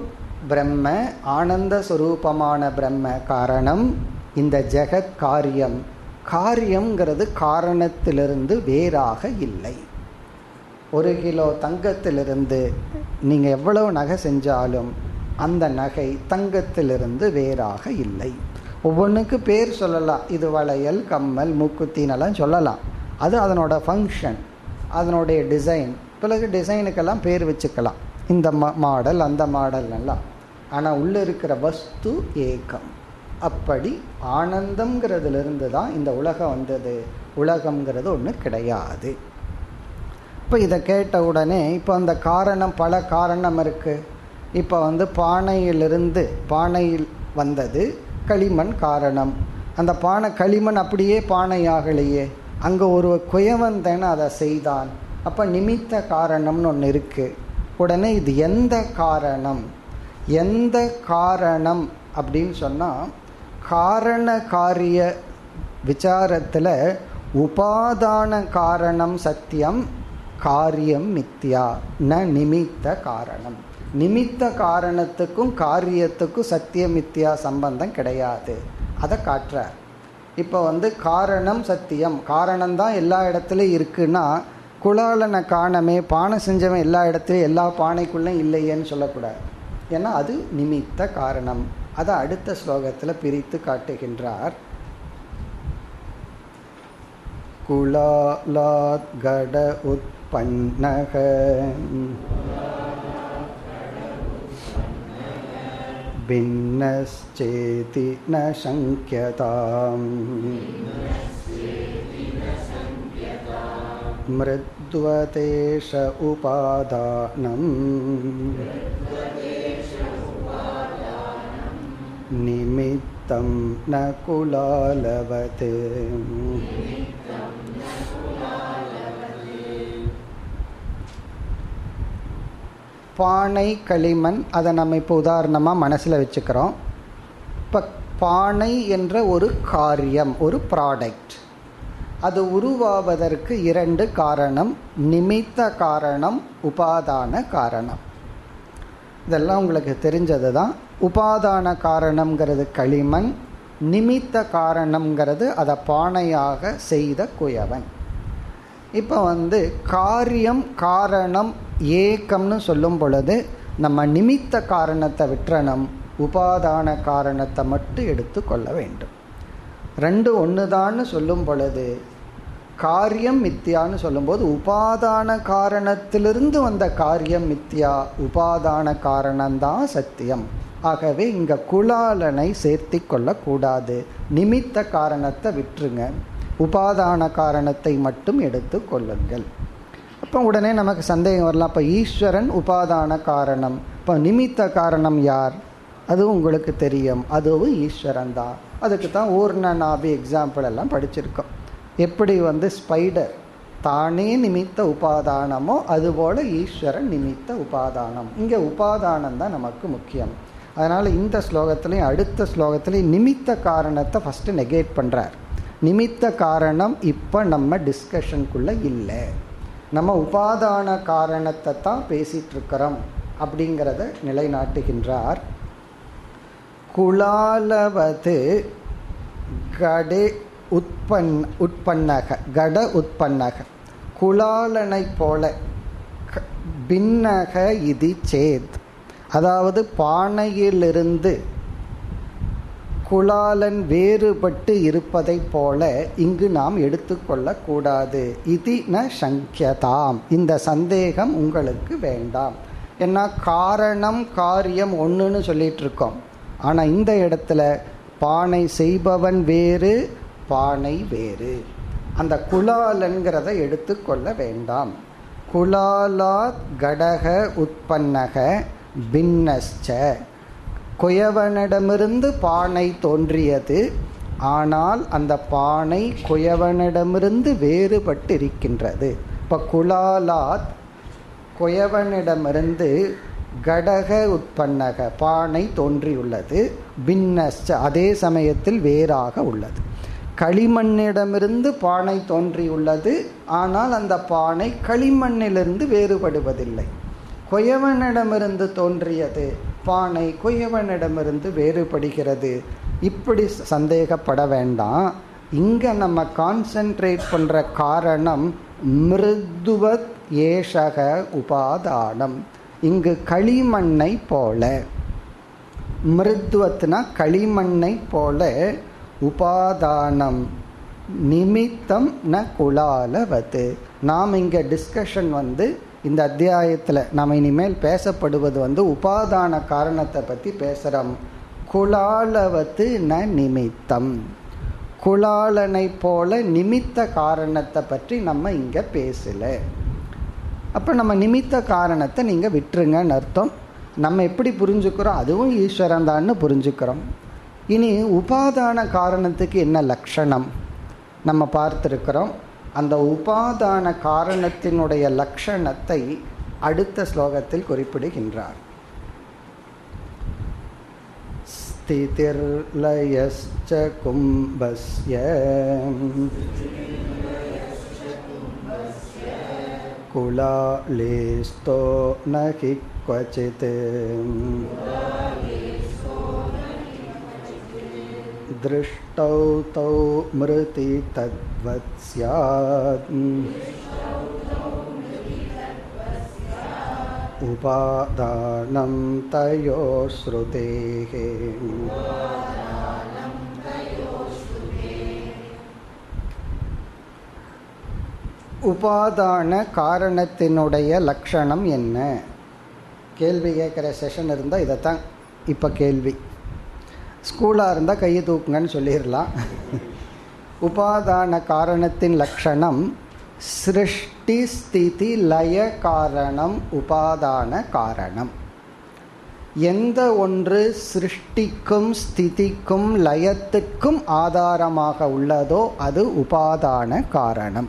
பிரம்ம ஆனந்த சுரூபமான பிரம்ம காரணம் இந்த ஜெகத் காரியம் காரியம்ங்கிறது காரணத்திலிருந்து வேறாக இல்லை ஒரு கிலோ தங்கத்திலிருந்து நீங்கள் எவ்வளவு நகை செஞ்சாலும் அந்த நகை தங்கத்திலிருந்து வேறாக இல்லை ஒவ்வொன்றுக்கு பேர் சொல்லலாம் இது வளையல் கம்மல் மூக்குத்தினெல்லாம் சொல்லலாம் அது அதனோட ஃபங்க்ஷன் அதனுடைய டிசைன் பிறகு டிசைனுக்கெல்லாம் பேர் வச்சுக்கலாம் இந்த மாடல் அந்த மாடல் எல்லாம் ஆனால் உள்ளே இருக்கிற வஸ்து ஏகம் அப்படி ஆனந்தம்ங்கிறதுலேருந்து தான் இந்த உலகம் வந்தது உலகம்ங்கிறது ஒன்று கிடையாது இப்போ இதை கேட்ட உடனே இப்போ அந்த காரணம் பல காரணம் இருக்குது இப்போ வந்து பானையிலிருந்து பானையில் வந்தது களிமண் காரணம் அந்த பானை களிமண் அப்படியே பானையாகலையே அங்கே ஒரு குயவன் தானே அதை செய்தான் அப்போ நிமித்த காரணம்னு ஒன்று இருக்குது உடனே இது எந்த காரணம் எந்த காரணம் அப்படின்னு சொன்னால் காரண காரிய விசாரத்தில் உபாதான காரணம் சத்தியம் காரியம் மித்யா ந நிமித்த காரணம் நிமித்த காரணத்துக்கும் காரியத்துக்கும் சத்திய மித்யா சம்பந்தம் கிடையாது அதை காட்டுறார் இப்போ வந்து காரணம் சத்தியம் காரணம் தான் எல்லா இடத்துலையும் இருக்குன்னா குலாலனை காணமே பானை செஞ்சவன் எல்லா இடத்துலையும் எல்லா பானைக்குள்ளும் இல்லையேன்னு சொல்லக்கூடாது ஏன்னா அது நிமித்த காரணம் அதை அடுத்த ஸ்லோகத்தில் பிரித்து காட்டுகின்றார் குலாலாத் கட உற்பன்னக भिन्नश्चेति न शङ्क्यताम् मृद्वतेश उपादानम् निमित्तं न कुलालवत् பானை களிமண் அதை நம்ம இப்போ உதாரணமாக மனசில் வச்சுக்கிறோம் இப்போ பானை என்ற ஒரு காரியம் ஒரு ப்ராடக்ட் அது உருவாவதற்கு இரண்டு காரணம் நிமித்த காரணம் உபாதான காரணம் இதெல்லாம் உங்களுக்கு தெரிஞ்சது தான் உபாதான காரணம்ங்கிறது களிமண் நிமித்த காரணம்ங்கிறது அதை பானையாக செய்த குயவன் இப்போ வந்து காரியம் காரணம் ஏக்கம்னு சொல்லும் பொழுது நம்ம நிமித்த காரணத்தை விட்டுறணும் உபாதான காரணத்தை மட்டும் எடுத்து கொள்ள வேண்டும் ரெண்டு ஒன்று தான்னு சொல்லும் பொழுது காரியம் மித்தியான்னு சொல்லும்போது உபாதான காரணத்திலிருந்து வந்த காரியம் மித்தியா உபாதான காரணம்தான் சத்தியம் ஆகவே இங்கே குலாலனை சேர்த்தி கொள்ளக்கூடாது நிமித்த காரணத்தை விட்டுருங்க உபாதான காரணத்தை மட்டும் எடுத்து கொள்ளுங்கள் அப்போ உடனே நமக்கு சந்தேகம் வரலாம் இப்போ ஈஸ்வரன் உபாதான காரணம் இப்போ நிமித்த காரணம் யார் அதுவும் உங்களுக்கு தெரியும் அதுவும் ஈஸ்வரன் தான் அதுக்கு தான் ஊர்ண நாபி எக்ஸாம்பிள் எல்லாம் படிச்சிருக்கோம் எப்படி வந்து ஸ்பைடர் தானே நிமித்த உபாதானமோ அதுபோல் ஈஸ்வரன் நிமித்த உபாதானம் இங்கே உபாதானம் தான் நமக்கு முக்கியம் அதனால் இந்த ஸ்லோகத்துலேயும் அடுத்த ஸ்லோகத்துலேயும் நிமித்த காரணத்தை ஃபஸ்ட்டு நெகேட் பண்ணுறார் நிமித்த காரணம் இப்போ நம்ம டிஸ்கஷனுக்குள்ளே இல்லை நம்ம உபாதான காரணத்தை தான் பேசிகிட்டு இருக்கிறோம் அப்படிங்கிறத நிலைநாட்டுகின்றார் குலாலவது கடே உட்பன் உட்பன்னக கட உட்பன்னக குலாலனை போல பின்னக இது சேத் அதாவது பானையிலிருந்து குலாலன் வேறுபட்டு இருப்பதைப் போல இங்கு நாம் எடுத்துக்கொள்ளக்கூடாது இது ந சங்கியதாம் இந்த சந்தேகம் உங்களுக்கு வேண்டாம் ஏன்னா காரணம் காரியம் ஒன்றுன்னு சொல்லிட்டு இருக்கோம் ஆனால் இந்த இடத்துல பானை செய்பவன் வேறு பானை வேறு அந்த குலாலன்கிறத எடுத்துக்கொள்ள வேண்டாம் குலாலாத் கடக உற்பன்னக பின்னஸ்ச குயவனிடமிருந்து பானை தோன்றியது ஆனால் அந்த பானை குயவனிடமிருந்து வேறுபட்டு இருக்கின்றது இப்போ குலாலாத் குயவனிடமிருந்து கடக உட்பன்னக பானை தோன்றியுள்ளது பின்னஸ்ச அதே சமயத்தில் வேறாக உள்ளது களிமண்ணிடமிருந்து பானை தோன்றியுள்ளது ஆனால் அந்த பானை களிமண்ணிலிருந்து வேறுபடுவதில்லை குயவனிடமிருந்து தோன்றியது பானை குயவனிடமிருந்து வேறுபடுகிறது இப்படி சந்தேகப்பட வேண்டாம் இங்க நம்ம கான்சென்ட்ரேட் பண்ற காரணம் மிருதுவத் ஏஷக உபாதானம் இங்கு களிமண்ணை போல மிருத்வத்னா களிமண்ணை போல உபாதானம் நிமித்தம் ந குலாலவது நாம் இங்கே டிஸ்கஷன் வந்து இந்த அத்தியாயத்தில் நம்ம இனிமேல் பேசப்படுவது வந்து உபாதான காரணத்தை பற்றி பேசுகிறோம் குலாலவத்து ந நிமித்தம் குலாலனை போல நிமித்த காரணத்தை பற்றி நம்ம இங்கே பேசலை அப்போ நம்ம நிமித்த காரணத்தை நீங்கள் விட்டுருங்கன்னு அர்த்தம் நம்ம எப்படி புரிஞ்சுக்கிறோம் அதுவும் ஈஸ்வரன் தான்னு புரிஞ்சுக்கிறோம் இனி உபாதான காரணத்துக்கு என்ன லட்சணம் நம்ம பார்த்துருக்கிறோம் அந்த உபாதான காரணத்தினுடைய லட்சணத்தை அடுத்த ஸ்லோகத்தில் குறிப்பிடுகின்றார் स्थितिर्लयश्च कुम्भस्य कुलालेस्तो न हि क्वचित् दृष्टौ तौ मृति तद्वत् स्यात् उपादानं तयो श्रुतेः உபாதான காரணத்தினுடைய லட்சணம் என்ன கேள்வி கேட்குற செஷன் இருந்தால் இதைத்தான் இப்போ கேள்வி ஸ்கூலாக இருந்தால் கையை தூக்குங்கன்னு சொல்லிடலாம் உபாதான காரணத்தின் லட்சணம் சிருஷ்டி ஸ்திதி லய காரணம் உபாதான காரணம் எந்த ஒன்று சிருஷ்டிக்கும் ஸ்திதிக்கும் லயத்துக்கும் ஆதாரமாக உள்ளதோ அது உபாதான காரணம்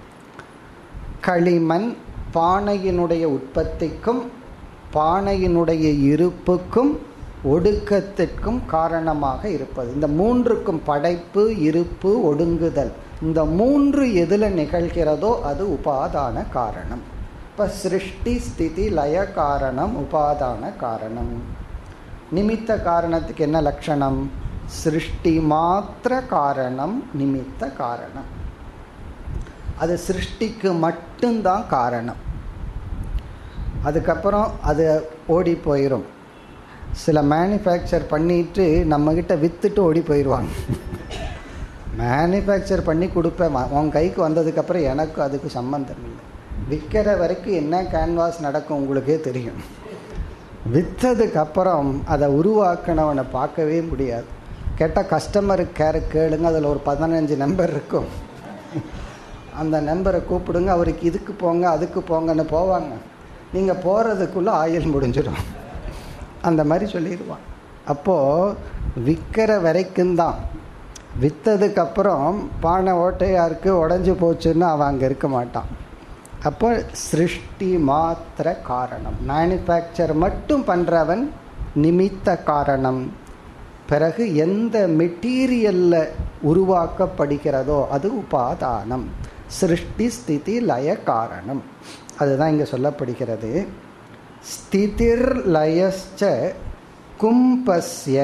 களிமண் பானையினுடைய உற்பத்திக்கும் பானையினுடைய இருப்புக்கும் ஒடுக்கத்திற்கும் காரணமாக இருப்பது இந்த மூன்றுக்கும் படைப்பு இருப்பு ஒடுங்குதல் இந்த மூன்று எதில் நிகழ்கிறதோ அது உபாதான காரணம் இப்போ சிருஷ்டி ஸ்திதி லய காரணம் உபாதான காரணம் நிமித்த காரணத்துக்கு என்ன லட்சணம் சிருஷ்டி மாத்திர காரணம் நிமித்த காரணம் அது சிருஷ்டிக்கு மட்டும்தான் காரணம் அதுக்கப்புறம் அது ஓடி போயிடும் சில மேனுஃபேக்சர் பண்ணிட்டு நம்மக்கிட்ட விற்றுட்டு ஓடி போயிடுவாங்க மேனுஃபேக்சர் பண்ணி கொடுப்பேன் உன் கைக்கு வந்ததுக்கப்புறம் எனக்கு அதுக்கு சம்மந்தம் இல்லை விற்கிற வரைக்கும் என்ன கேன்வாஸ் நடக்கும் உங்களுக்கே தெரியும் விற்றதுக்கப்புறம் அதை உருவாக்கினவனை பார்க்கவே முடியாது கேட்டால் கஸ்டமருக்கு கேர கேளுங்க அதில் ஒரு பதினஞ்சு நம்பர் இருக்கும் அந்த நம்பரை கூப்பிடுங்க அவருக்கு இதுக்கு போங்க அதுக்கு போங்கன்னு போவாங்க நீங்கள் போகிறதுக்குள்ளே ஆயில் முடிஞ்சிடும் அந்த மாதிரி சொல்லிடுவான் அப்போது விற்கிற வரைக்கும் தான் விற்றதுக்கப்புறம் பானை ஓட்டையாக இருக்குது உடஞ்சி போச்சுன்னு அவன் அங்கே இருக்க மாட்டான் அப்போ சிருஷ்டி மாத்திர காரணம் மேனுஃபேக்சர் மட்டும் பண்ணுறவன் நிமித்த காரணம் பிறகு எந்த மெட்டீரியலில் உருவாக்கப்படுகிறதோ அது உபாதானம் சிருஷ்டி ஸ்திதி லய காரணம் அதுதான் இங்கே சொல்லப்படுகிறது ஸ்திதிர் லயஸ்ச கும்பஸ்ய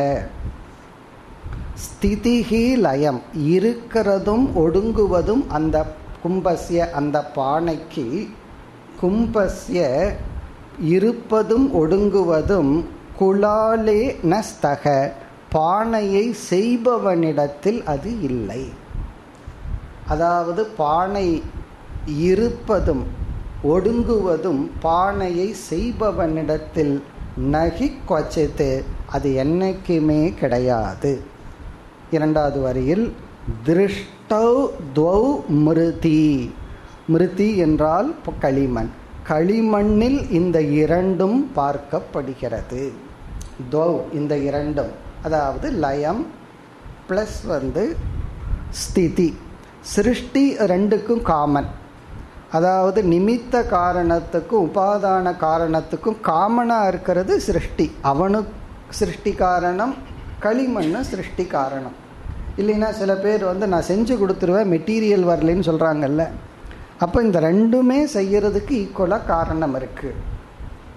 ஸ்திதிஹி லயம் இருக்கிறதும் ஒடுங்குவதும் அந்த கும்பஸ்ய அந்த பானைக்கு கும்பஸ்ய இருப்பதும் ஒடுங்குவதும் குலாலே நஸ்தக பானையை செய்பவனிடத்தில் அது இல்லை அதாவது பானை இருப்பதும் ஒடுங்குவதும் பானையை செய்பவனிடத்தில் நகி கொச்சது அது என்னைக்குமே கிடையாது இரண்டாவது வரியில் திருஷ்டௌ துவௌ மிருதி மிருதி என்றால் களிமண் களிமண்ணில் இந்த இரண்டும் பார்க்கப்படுகிறது துவௌ இந்த இரண்டும் அதாவது லயம் ப்ளஸ் வந்து ஸ்திதி சிருஷ்டி ரெண்டுக்கும் காமன் அதாவது நிமித்த காரணத்துக்கும் உபாதான காரணத்துக்கும் காமனாக இருக்கிறது சிருஷ்டி அவனு சிருஷ்டி காரணம் களிமண்ணு சிருஷ்டி காரணம் இல்லைன்னா சில பேர் வந்து நான் செஞ்சு கொடுத்துருவேன் மெட்டீரியல் வரலன்னு சொல்கிறாங்கல்ல அப்போ இந்த ரெண்டுமே செய்யறதுக்கு ஈக்குவலாக காரணம் இருக்குது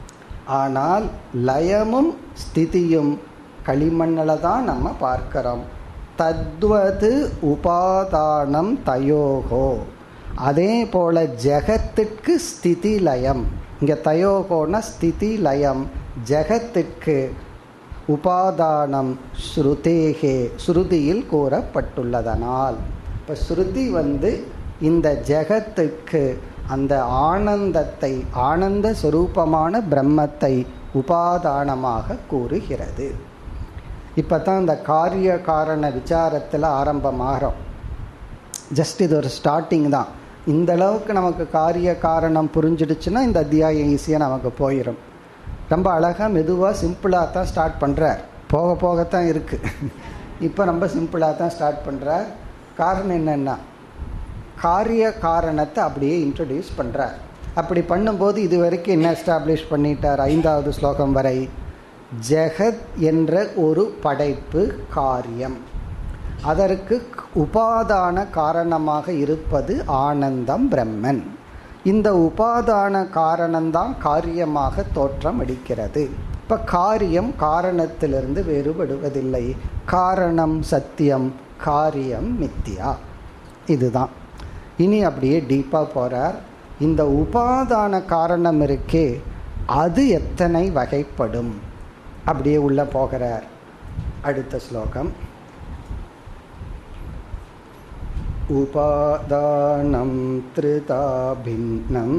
ஆனால் லயமும் ஸ்திதியும் களிமண்ணில் தான் நம்ம பார்க்கிறோம் தத்வது உபாதானம் தயோகோ அதே போல ஜெகத்திற்கு ஸ்திதி லயம் இங்க தயோகோன ஸ்திதி லயம் ஜெகத்திற்கு உபாதானம் ஸ்ருதேகே ஸ்ருதியில் கூறப்பட்டுள்ளதனால் இப்போ ஸ்ருதி வந்து இந்த ஜெகத்துக்கு அந்த ஆனந்தத்தை ஆனந்த சுரூபமான பிரம்மத்தை உபாதானமாக கூறுகிறது இப்போ தான் இந்த காரிய காரண விசாரத்தில் ஆரம்பமாகிறோம் ஜஸ்ட் இது ஒரு ஸ்டார்டிங் தான் இந்த அளவுக்கு நமக்கு காரிய காரணம் புரிஞ்சிடுச்சுன்னா இந்த அத்தியாயம் ஈஸியாக நமக்கு போயிடும் ரொம்ப அழகாக மெதுவாக சிம்பிளாக தான் ஸ்டார்ட் பண்ணுறார் போக போகத்தான் இருக்குது இப்போ ரொம்ப சிம்பிளாக தான் ஸ்டார்ட் பண்ணுறார் காரணம் என்னென்னா காரிய காரணத்தை அப்படியே இன்ட்ரடியூஸ் பண்ணுறார் அப்படி பண்ணும்போது இது வரைக்கும் என்ன எஸ்டாப்ளிஷ் பண்ணிட்டார் ஐந்தாவது ஸ்லோகம் வரை ஜெகத் என்ற ஒரு படைப்பு காரியம் அதற்கு உபாதான காரணமாக இருப்பது ஆனந்தம் பிரம்மன் இந்த உபாதான காரணம்தான் காரியமாக தோற்றம் அடிக்கிறது இப்போ காரியம் காரணத்திலிருந்து வேறுபடுவதில்லை காரணம் சத்தியம் காரியம் மித்தியா இதுதான் இனி அப்படியே டீப்பாக போகிறார் இந்த உபாதான காரணம் இருக்கே அது எத்தனை வகைப்படும் அப்படியே உள்ள போகிறார் அடுத்த ஸ்லோகம் உபாதானம் திருதா பின்னம்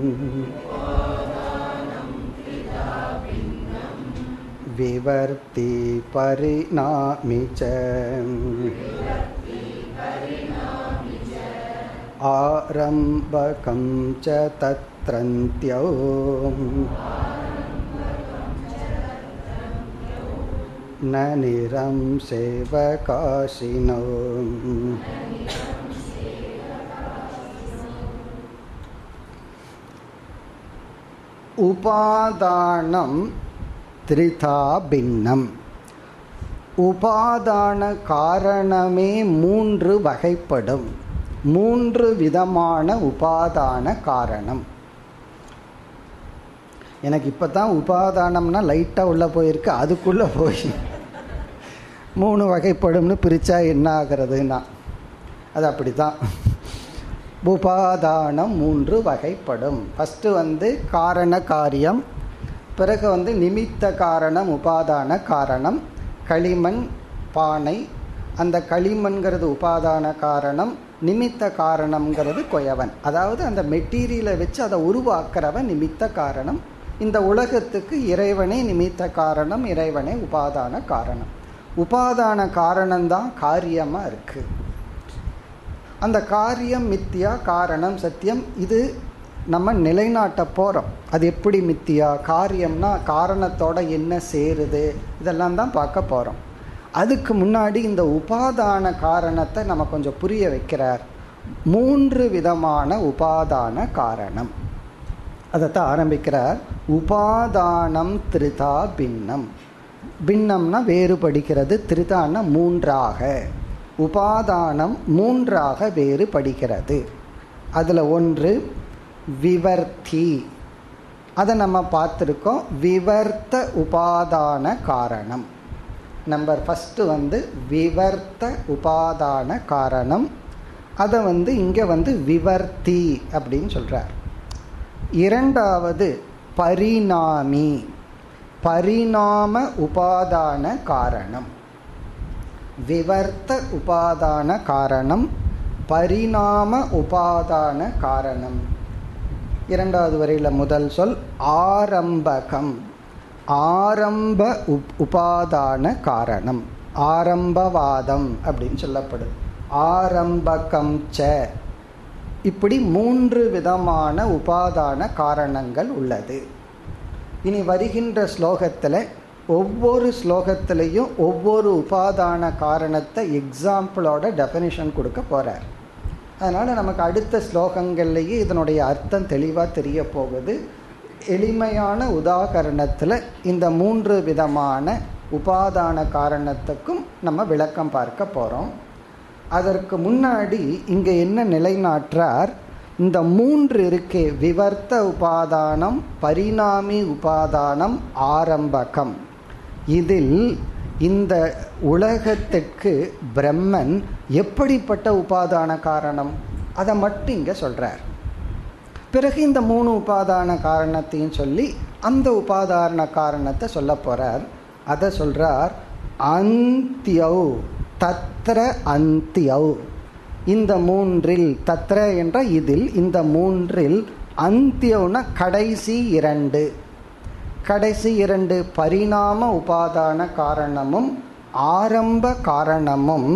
விவர்த்தி பரிணாமி ச ஆரம்பகம் ச தத்ரந்த்யோ न निरं सेवकाशिनो உபாதானம் திரிதா பின்னம் உபாதான காரணமே மூன்று வகைப்படும் மூன்று விதமான உபாதான காரணம் எனக்கு இப்போ தான் உபாதானம்னா லைட்டாக உள்ளே போயிருக்கு அதுக்குள்ளே போய் மூணு வகைப்படும்னு பிரித்தா என்ன ஆகிறதுனா அது அப்படி தான் உபாதானம் மூன்று வகைப்படும் ஃபஸ்ட்டு வந்து காரண காரியம் பிறகு வந்து நிமித்த காரணம் உபாதான காரணம் களிமண் பானை அந்த களிமண்கிறது உபாதான காரணம் நிமித்த காரணம்ங்கிறது கொயவன் அதாவது அந்த மெட்டீரியலை வச்சு அதை உருவாக்குறவன் நிமித்த காரணம் இந்த உலகத்துக்கு இறைவனே நிமித்த காரணம் இறைவனே உபாதான காரணம் உபாதான காரணம்தான் காரியமாக இருக்குது அந்த காரியம் மித்தியா காரணம் சத்தியம் இது நம்ம நிலைநாட்ட போகிறோம் அது எப்படி மித்தியா காரியம்னா காரணத்தோட என்ன சேருது இதெல்லாம் தான் பார்க்க போகிறோம் அதுக்கு முன்னாடி இந்த உபாதான காரணத்தை நம்ம கொஞ்சம் புரிய வைக்கிறார் மூன்று விதமான உபாதான காரணம் அதைத்தான் ஆரம்பிக்கிறார் உபாதானம் திருதா பின்னம் பின்னம்னா வேறுபடுகிறது திருதான மூன்றாக உபாதானம் மூன்றாக வேறுபடுகிறது அதில் ஒன்று விவர்த்தி அதை நம்ம பார்த்துருக்கோம் விவர்த்த உபாதான காரணம் நம்பர் ஃபஸ்ட்டு வந்து விவர்த்த உபாதான காரணம் அதை வந்து இங்கே வந்து விவர்த்தி அப்படின்னு சொல்கிறார் இரண்டாவது பரிணாமி பரிணாம உபாதான காரணம் விவர்த்த உபாதான காரணம் பரிணாம உபாதான காரணம் இரண்டாவது வரையில் முதல் சொல் ஆரம்பகம் ஆரம்ப உப் உபாதான காரணம் ஆரம்பவாதம் அப்படின்னு சொல்லப்படுது ஆரம்பகம் ச இப்படி மூன்று விதமான உபாதான காரணங்கள் உள்ளது இனி வருகின்ற ஸ்லோகத்தில் ஒவ்வொரு ஸ்லோகத்திலையும் ஒவ்வொரு உபாதான காரணத்தை எக்ஸாம்பிளோட டெஃபினிஷன் கொடுக்க போகிறார் அதனால் நமக்கு அடுத்த ஸ்லோகங்கள்லேயே இதனுடைய அர்த்தம் தெளிவாக தெரிய போகுது எளிமையான உதாகரணத்தில் இந்த மூன்று விதமான உபாதான காரணத்துக்கும் நம்ம விளக்கம் பார்க்க போகிறோம் அதற்கு முன்னாடி இங்கே என்ன நிலைநாட்டார் இந்த மூன்று இருக்கே விவர்த்த உபாதானம் பரிணாமி உபாதானம் ஆரம்பகம் இதில் இந்த உலகத்திற்கு பிரம்மன் எப்படிப்பட்ட உபாதான காரணம் அதை மட்டும் இங்க சொல்றார் பிறகு இந்த மூணு உபாதான காரணத்தையும் சொல்லி அந்த உபாதான காரணத்தை சொல்ல போறார் அதை சொல்றார் அந்தியௌ தத்ர அந்தியௌ இந்த மூன்றில் தத்ர என்ற இதில் இந்த மூன்றில் அந்தியவுன கடைசி இரண்டு கடைசி இரண்டு பரிணாம உபாதான காரணமும் ஆரம்ப காரணமும்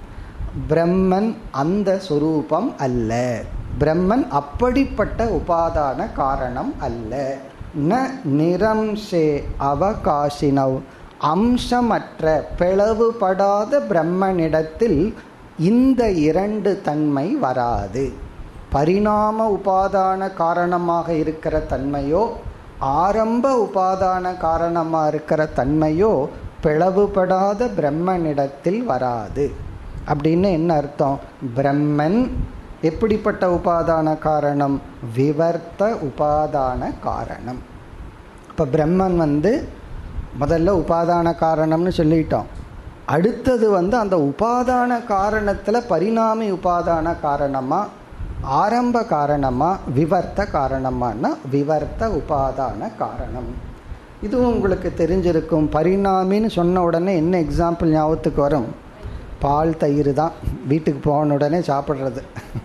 பிரம்மன் அந்த சுரூபம் அல்ல பிரம்மன் அப்படிப்பட்ட உபாதான காரணம் அல்ல ந நிரம்சே அவகாசினவ் அம்சமற்ற பிளவுபடாத பிரம்மனிடத்தில் இந்த இரண்டு தன்மை வராது பரிணாம உபாதான காரணமாக இருக்கிற தன்மையோ ஆரம்ப உபாதான காரணமாக இருக்கிற தன்மையோ பிளவுபடாத பிரம்மனிடத்தில் வராது அப்படின்னு என்ன அர்த்தம் பிரம்மன் எப்படிப்பட்ட உபாதான காரணம் விவர்த்த உபாதான காரணம் இப்போ பிரம்மன் வந்து முதல்ல உபாதான காரணம்னு சொல்லிட்டோம் அடுத்தது வந்து அந்த உபாதான காரணத்தில் பரிணாமி உபாதான காரணமாக ஆரம்ப காரணமாக விவர்த்த காரணமானா விவர்த்த உபாதான காரணம் இதுவும் உங்களுக்கு தெரிஞ்சிருக்கும் பரிணாமின்னு சொன்ன உடனே என்ன எக்ஸாம்பிள் ஞாபகத்துக்கு வரும் பால் தயிர் தான் வீட்டுக்கு போன உடனே சாப்பிட்றது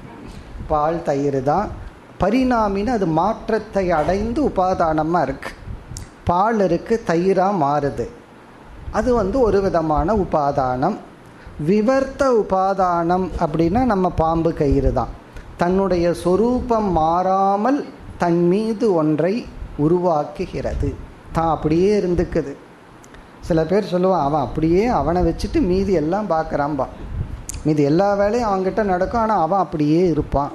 பால் தயிர் தான் பரிணாமின்னு அது மாற்றத்தை அடைந்து உபாதானமாக இருக்கு பால் இருக்கு தயிராக மாறுது அது வந்து ஒரு விதமான உபாதானம் விவர்த்த உபாதானம் அப்படின்னா நம்ம பாம்பு கயிறு தான் தன்னுடைய சொரூபம் மாறாமல் தன் மீது ஒன்றை உருவாக்குகிறது தான் அப்படியே இருந்துக்குது சில பேர் சொல்லுவான் அவன் அப்படியே அவனை வச்சுட்டு மீதி எல்லாம் பார்க்குறான்பா மீதி எல்லா வேலையும் அவன்கிட்ட நடக்கும் ஆனால் அவன் அப்படியே இருப்பான்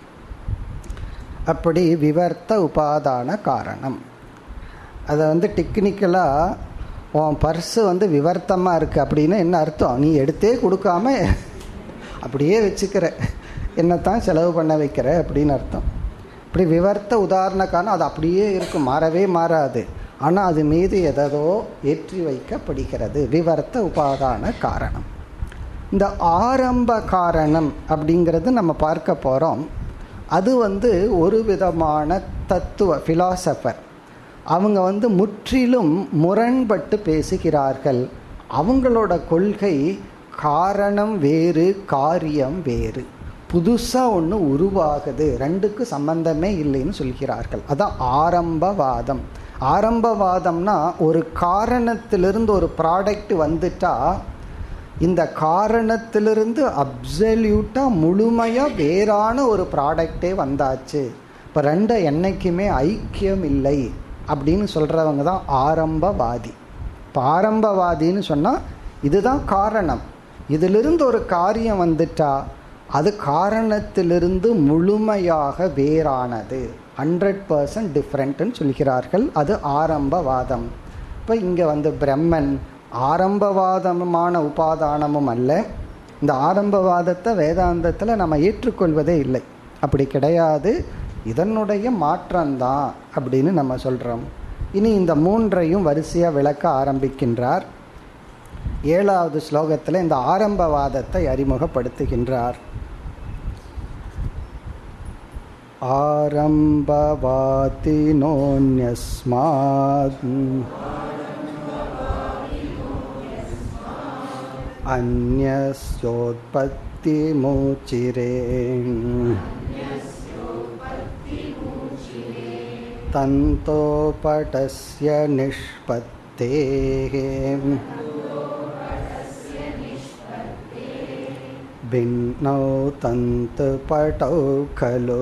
அப்படி விவர்த்த உபாதான காரணம் அதை வந்து டெக்னிக்கலாக உன் பர்ஸு வந்து விவர்த்தமாக இருக்குது அப்படின்னு என்ன அர்த்தம் நீ எடுத்தே கொடுக்காம அப்படியே வச்சுக்கிற என்னத்தான் செலவு பண்ண வைக்கிற அப்படின்னு அர்த்தம் இப்படி விவர்த்த உதாரண காரணம் அது அப்படியே இருக்கும் மாறவே மாறாது ஆனால் அது மீது எதோ ஏற்றி வைக்கப்படுகிறது விவர்த்த உபாதான காரணம் இந்த ஆரம்ப காரணம் அப்படிங்கிறது நம்ம பார்க்க போகிறோம் அது வந்து ஒரு விதமான தத்துவ ஃபிலாசபர் அவங்க வந்து முற்றிலும் முரண்பட்டு பேசுகிறார்கள் அவங்களோட கொள்கை காரணம் வேறு காரியம் வேறு புதுசாக ஒன்று உருவாகுது ரெண்டுக்கு சம்பந்தமே இல்லைன்னு சொல்கிறார்கள் அதான் ஆரம்பவாதம் ஆரம்பவாதம்னா ஒரு காரணத்திலிருந்து ஒரு ப்ராடக்ட் வந்துட்டா இந்த காரணத்திலிருந்து அப்சல்யூட்டாக முழுமையாக வேறான ஒரு ப்ராடக்டே வந்தாச்சு இப்போ ரெண்டை என்னைக்குமே ஐக்கியம் இல்லை அப்படின்னு சொல்கிறவங்க தான் ஆரம்பவாதி இப்போ ஆரம்பவாதின்னு சொன்னால் இதுதான் காரணம் இதிலிருந்து ஒரு காரியம் வந்துட்டா அது காரணத்திலிருந்து முழுமையாக வேறானது ஹண்ட்ரட் பர்சன்ட் டிஃப்ரெண்ட்டுன்னு சொல்கிறார்கள் அது ஆரம்பவாதம் இப்போ இங்கே வந்து பிரம்மன் ஆரம்பவாதமான உபாதானமும் அல்ல இந்த ஆரம்பவாதத்தை வேதாந்தத்தில் நம்ம ஏற்றுக்கொள்வதே இல்லை அப்படி கிடையாது இதனுடைய மாற்றம்தான் அப்படின்னு நம்ம சொல்கிறோம் இனி இந்த மூன்றையும் வரிசையாக விளக்க ஆரம்பிக்கின்றார் ஏழாவது ஸ்லோகத்தில் இந்த ஆரம்பவாதத்தை அறிமுகப்படுத்துகின்றார் ஆரம்பவாதி நோன்யஸ்மாத் अन्यस्योत्पत्तिमुचिरे तन्तोपटस्य निष्पत्तेः भिन्नौ तन्तुपटौ खलु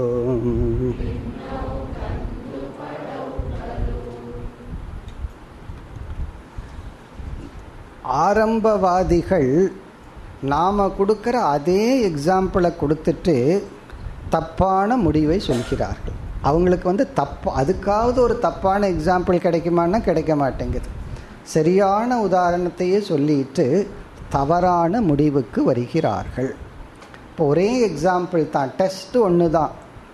ஆரம்பவாதிகள் நாம் கொடுக்குற அதே எக்ஸாம்பிளை கொடுத்துட்டு தப்பான முடிவை சொல்கிறார்கள் அவங்களுக்கு வந்து தப்பு அதுக்காவது ஒரு தப்பான எக்ஸாம்பிள் கிடைக்குமான்னா கிடைக்க மாட்டேங்குது சரியான உதாரணத்தையே சொல்லிட்டு தவறான முடிவுக்கு வருகிறார்கள் இப்போ ஒரே எக்ஸாம்பிள் தான் டெஸ்ட் ஒன்று தான்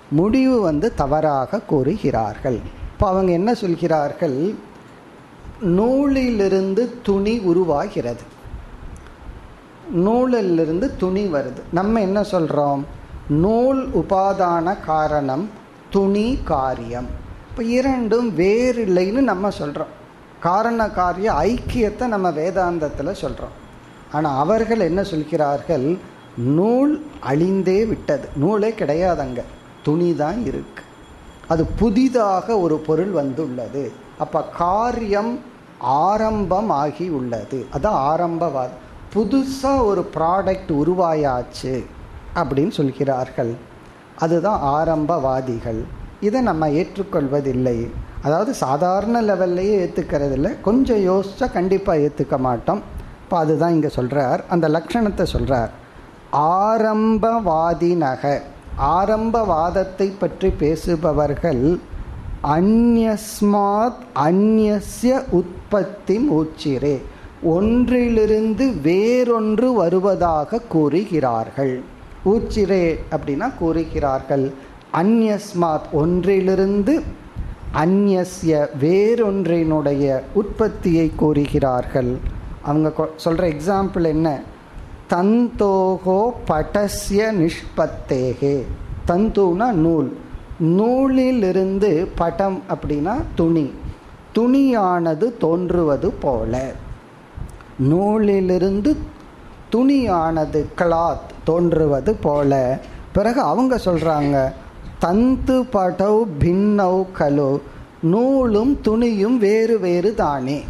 முடிவு வந்து தவறாக கூறுகிறார்கள் இப்போ அவங்க என்ன சொல்கிறார்கள் நூலிலிருந்து துணி உருவாகிறது நூலிலிருந்து துணி வருது நம்ம என்ன சொல்கிறோம் நூல் உபாதான காரணம் துணி காரியம் இப்போ இரண்டும் வேறு இல்லைன்னு நம்ம சொல்கிறோம் காரண காரிய ஐக்கியத்தை நம்ம வேதாந்தத்தில் சொல்கிறோம் ஆனால் அவர்கள் என்ன சொல்கிறார்கள் நூல் அழிந்தே விட்டது நூலே கிடையாது அங்கே துணி தான் இருக்கு அது புதிதாக ஒரு பொருள் வந்துள்ளது அப்போ காரியம் ஆரம்பம் ஆகி உள்ளது அதான் ஆரம்பவாதம் புதுசாக ஒரு ப்ராடக்ட் உருவாயாச்சு அப்படின்னு சொல்கிறார்கள் அதுதான் ஆரம்பவாதிகள் இதை நம்ம ஏற்றுக்கொள்வதில்லை அதாவது சாதாரண லெவல்லையே ஏற்றுக்கிறது இல்லை கொஞ்சம் யோசிச்சா கண்டிப்பாக ஏற்றுக்க மாட்டோம் இப்போ அதுதான் இங்கே சொல்கிறார் அந்த லட்சணத்தை சொல்கிறார் ஆரம்பவாதினக ஆரம்பவாதத்தை பற்றி பேசுபவர்கள் அந்யஸ்மாத் அந்நிய உற்பத்தி மூச்சிரே ஒன்றிலிருந்து வேறொன்று வருவதாக கூறுகிறார்கள் ஊச்சிரே அப்படின்னா கூறுகிறார்கள் அந்யஸ்மாத் ஒன்றிலிருந்து அந்நிய வேறொன்றினுடைய உற்பத்தியை கூறுகிறார்கள் அவங்க சொல்கிற எக்ஸாம்பிள் என்ன தந்தோகோ பட்டஸ்ய நிஷ்பத்தேகே தந்துனா நூல் நூலிலிருந்து படம் அப்படின்னா துணி துணியானது தோன்றுவது போல நூலிலிருந்து துணியானது கிளாத் தோன்றுவது போல பிறகு அவங்க சொல்கிறாங்க தந்து படவ் பின்னவ் கலோ நூலும் துணியும் வேறு வேறு தானே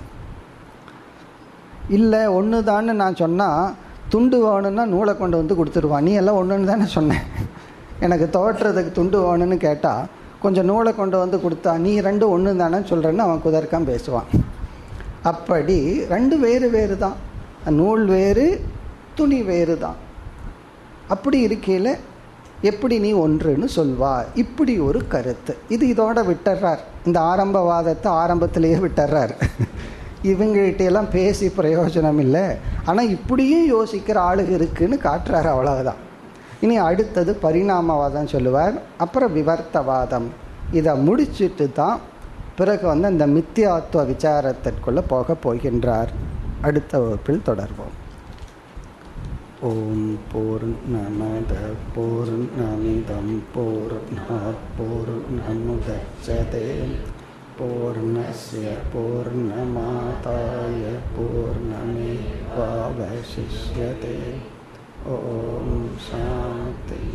இல்லை ஒன்று தான்னு நான் சொன்னால் துண்டு வேணும்னா நூலை கொண்டு வந்து கொடுத்துருவான் நீ எல்லாம் ஒன்றுன்னு தானே சொன்னேன் எனக்கு தோற்றுறதுக்கு துண்டு வேணும்னு கேட்டால் கொஞ்சம் நூலை கொண்டு வந்து கொடுத்தா நீ ரெண்டு ஒன்று தானே சொல்கிறேன்னு அவன் குதர்க்கம் பேசுவான் அப்படி ரெண்டு வேறு வேறு தான் நூல் வேறு துணி வேறு தான் அப்படி இருக்கையில் எப்படி நீ ஒன்றுன்னு சொல்வா இப்படி ஒரு கருத்து இது இதோட விட்டுறார் இந்த ஆரம்பவாதத்தை ஆரம்பத்திலேயே விட்டுறார் இவங்ககிட்டெல்லாம் பேசி பிரயோஜனம் இல்லை ஆனால் இப்படியும் யோசிக்கிற ஆளுக இருக்குன்னு காட்டுறாரு அவ்வளவுதான் இனி அடுத்தது பரிணாமவாதம் சொல்லுவார் அப்புறம் விவர்த்தவாதம் இதை முடிச்சுட்டு தான் பிறகு வந்து அந்த மித்தியாத்துவ விசாரத்திற்குள்ளே போக போகின்றார் அடுத்த வகுப்பில் தொடர்வோம் ஓம் பூர்ணமத பூர்ணமிதம் பூர்ணாத் பூர்ணமுதச்சதே पूर्णस्य पूर्णमादाय पूर्णमेवावशिष्यते ॐ शान्ति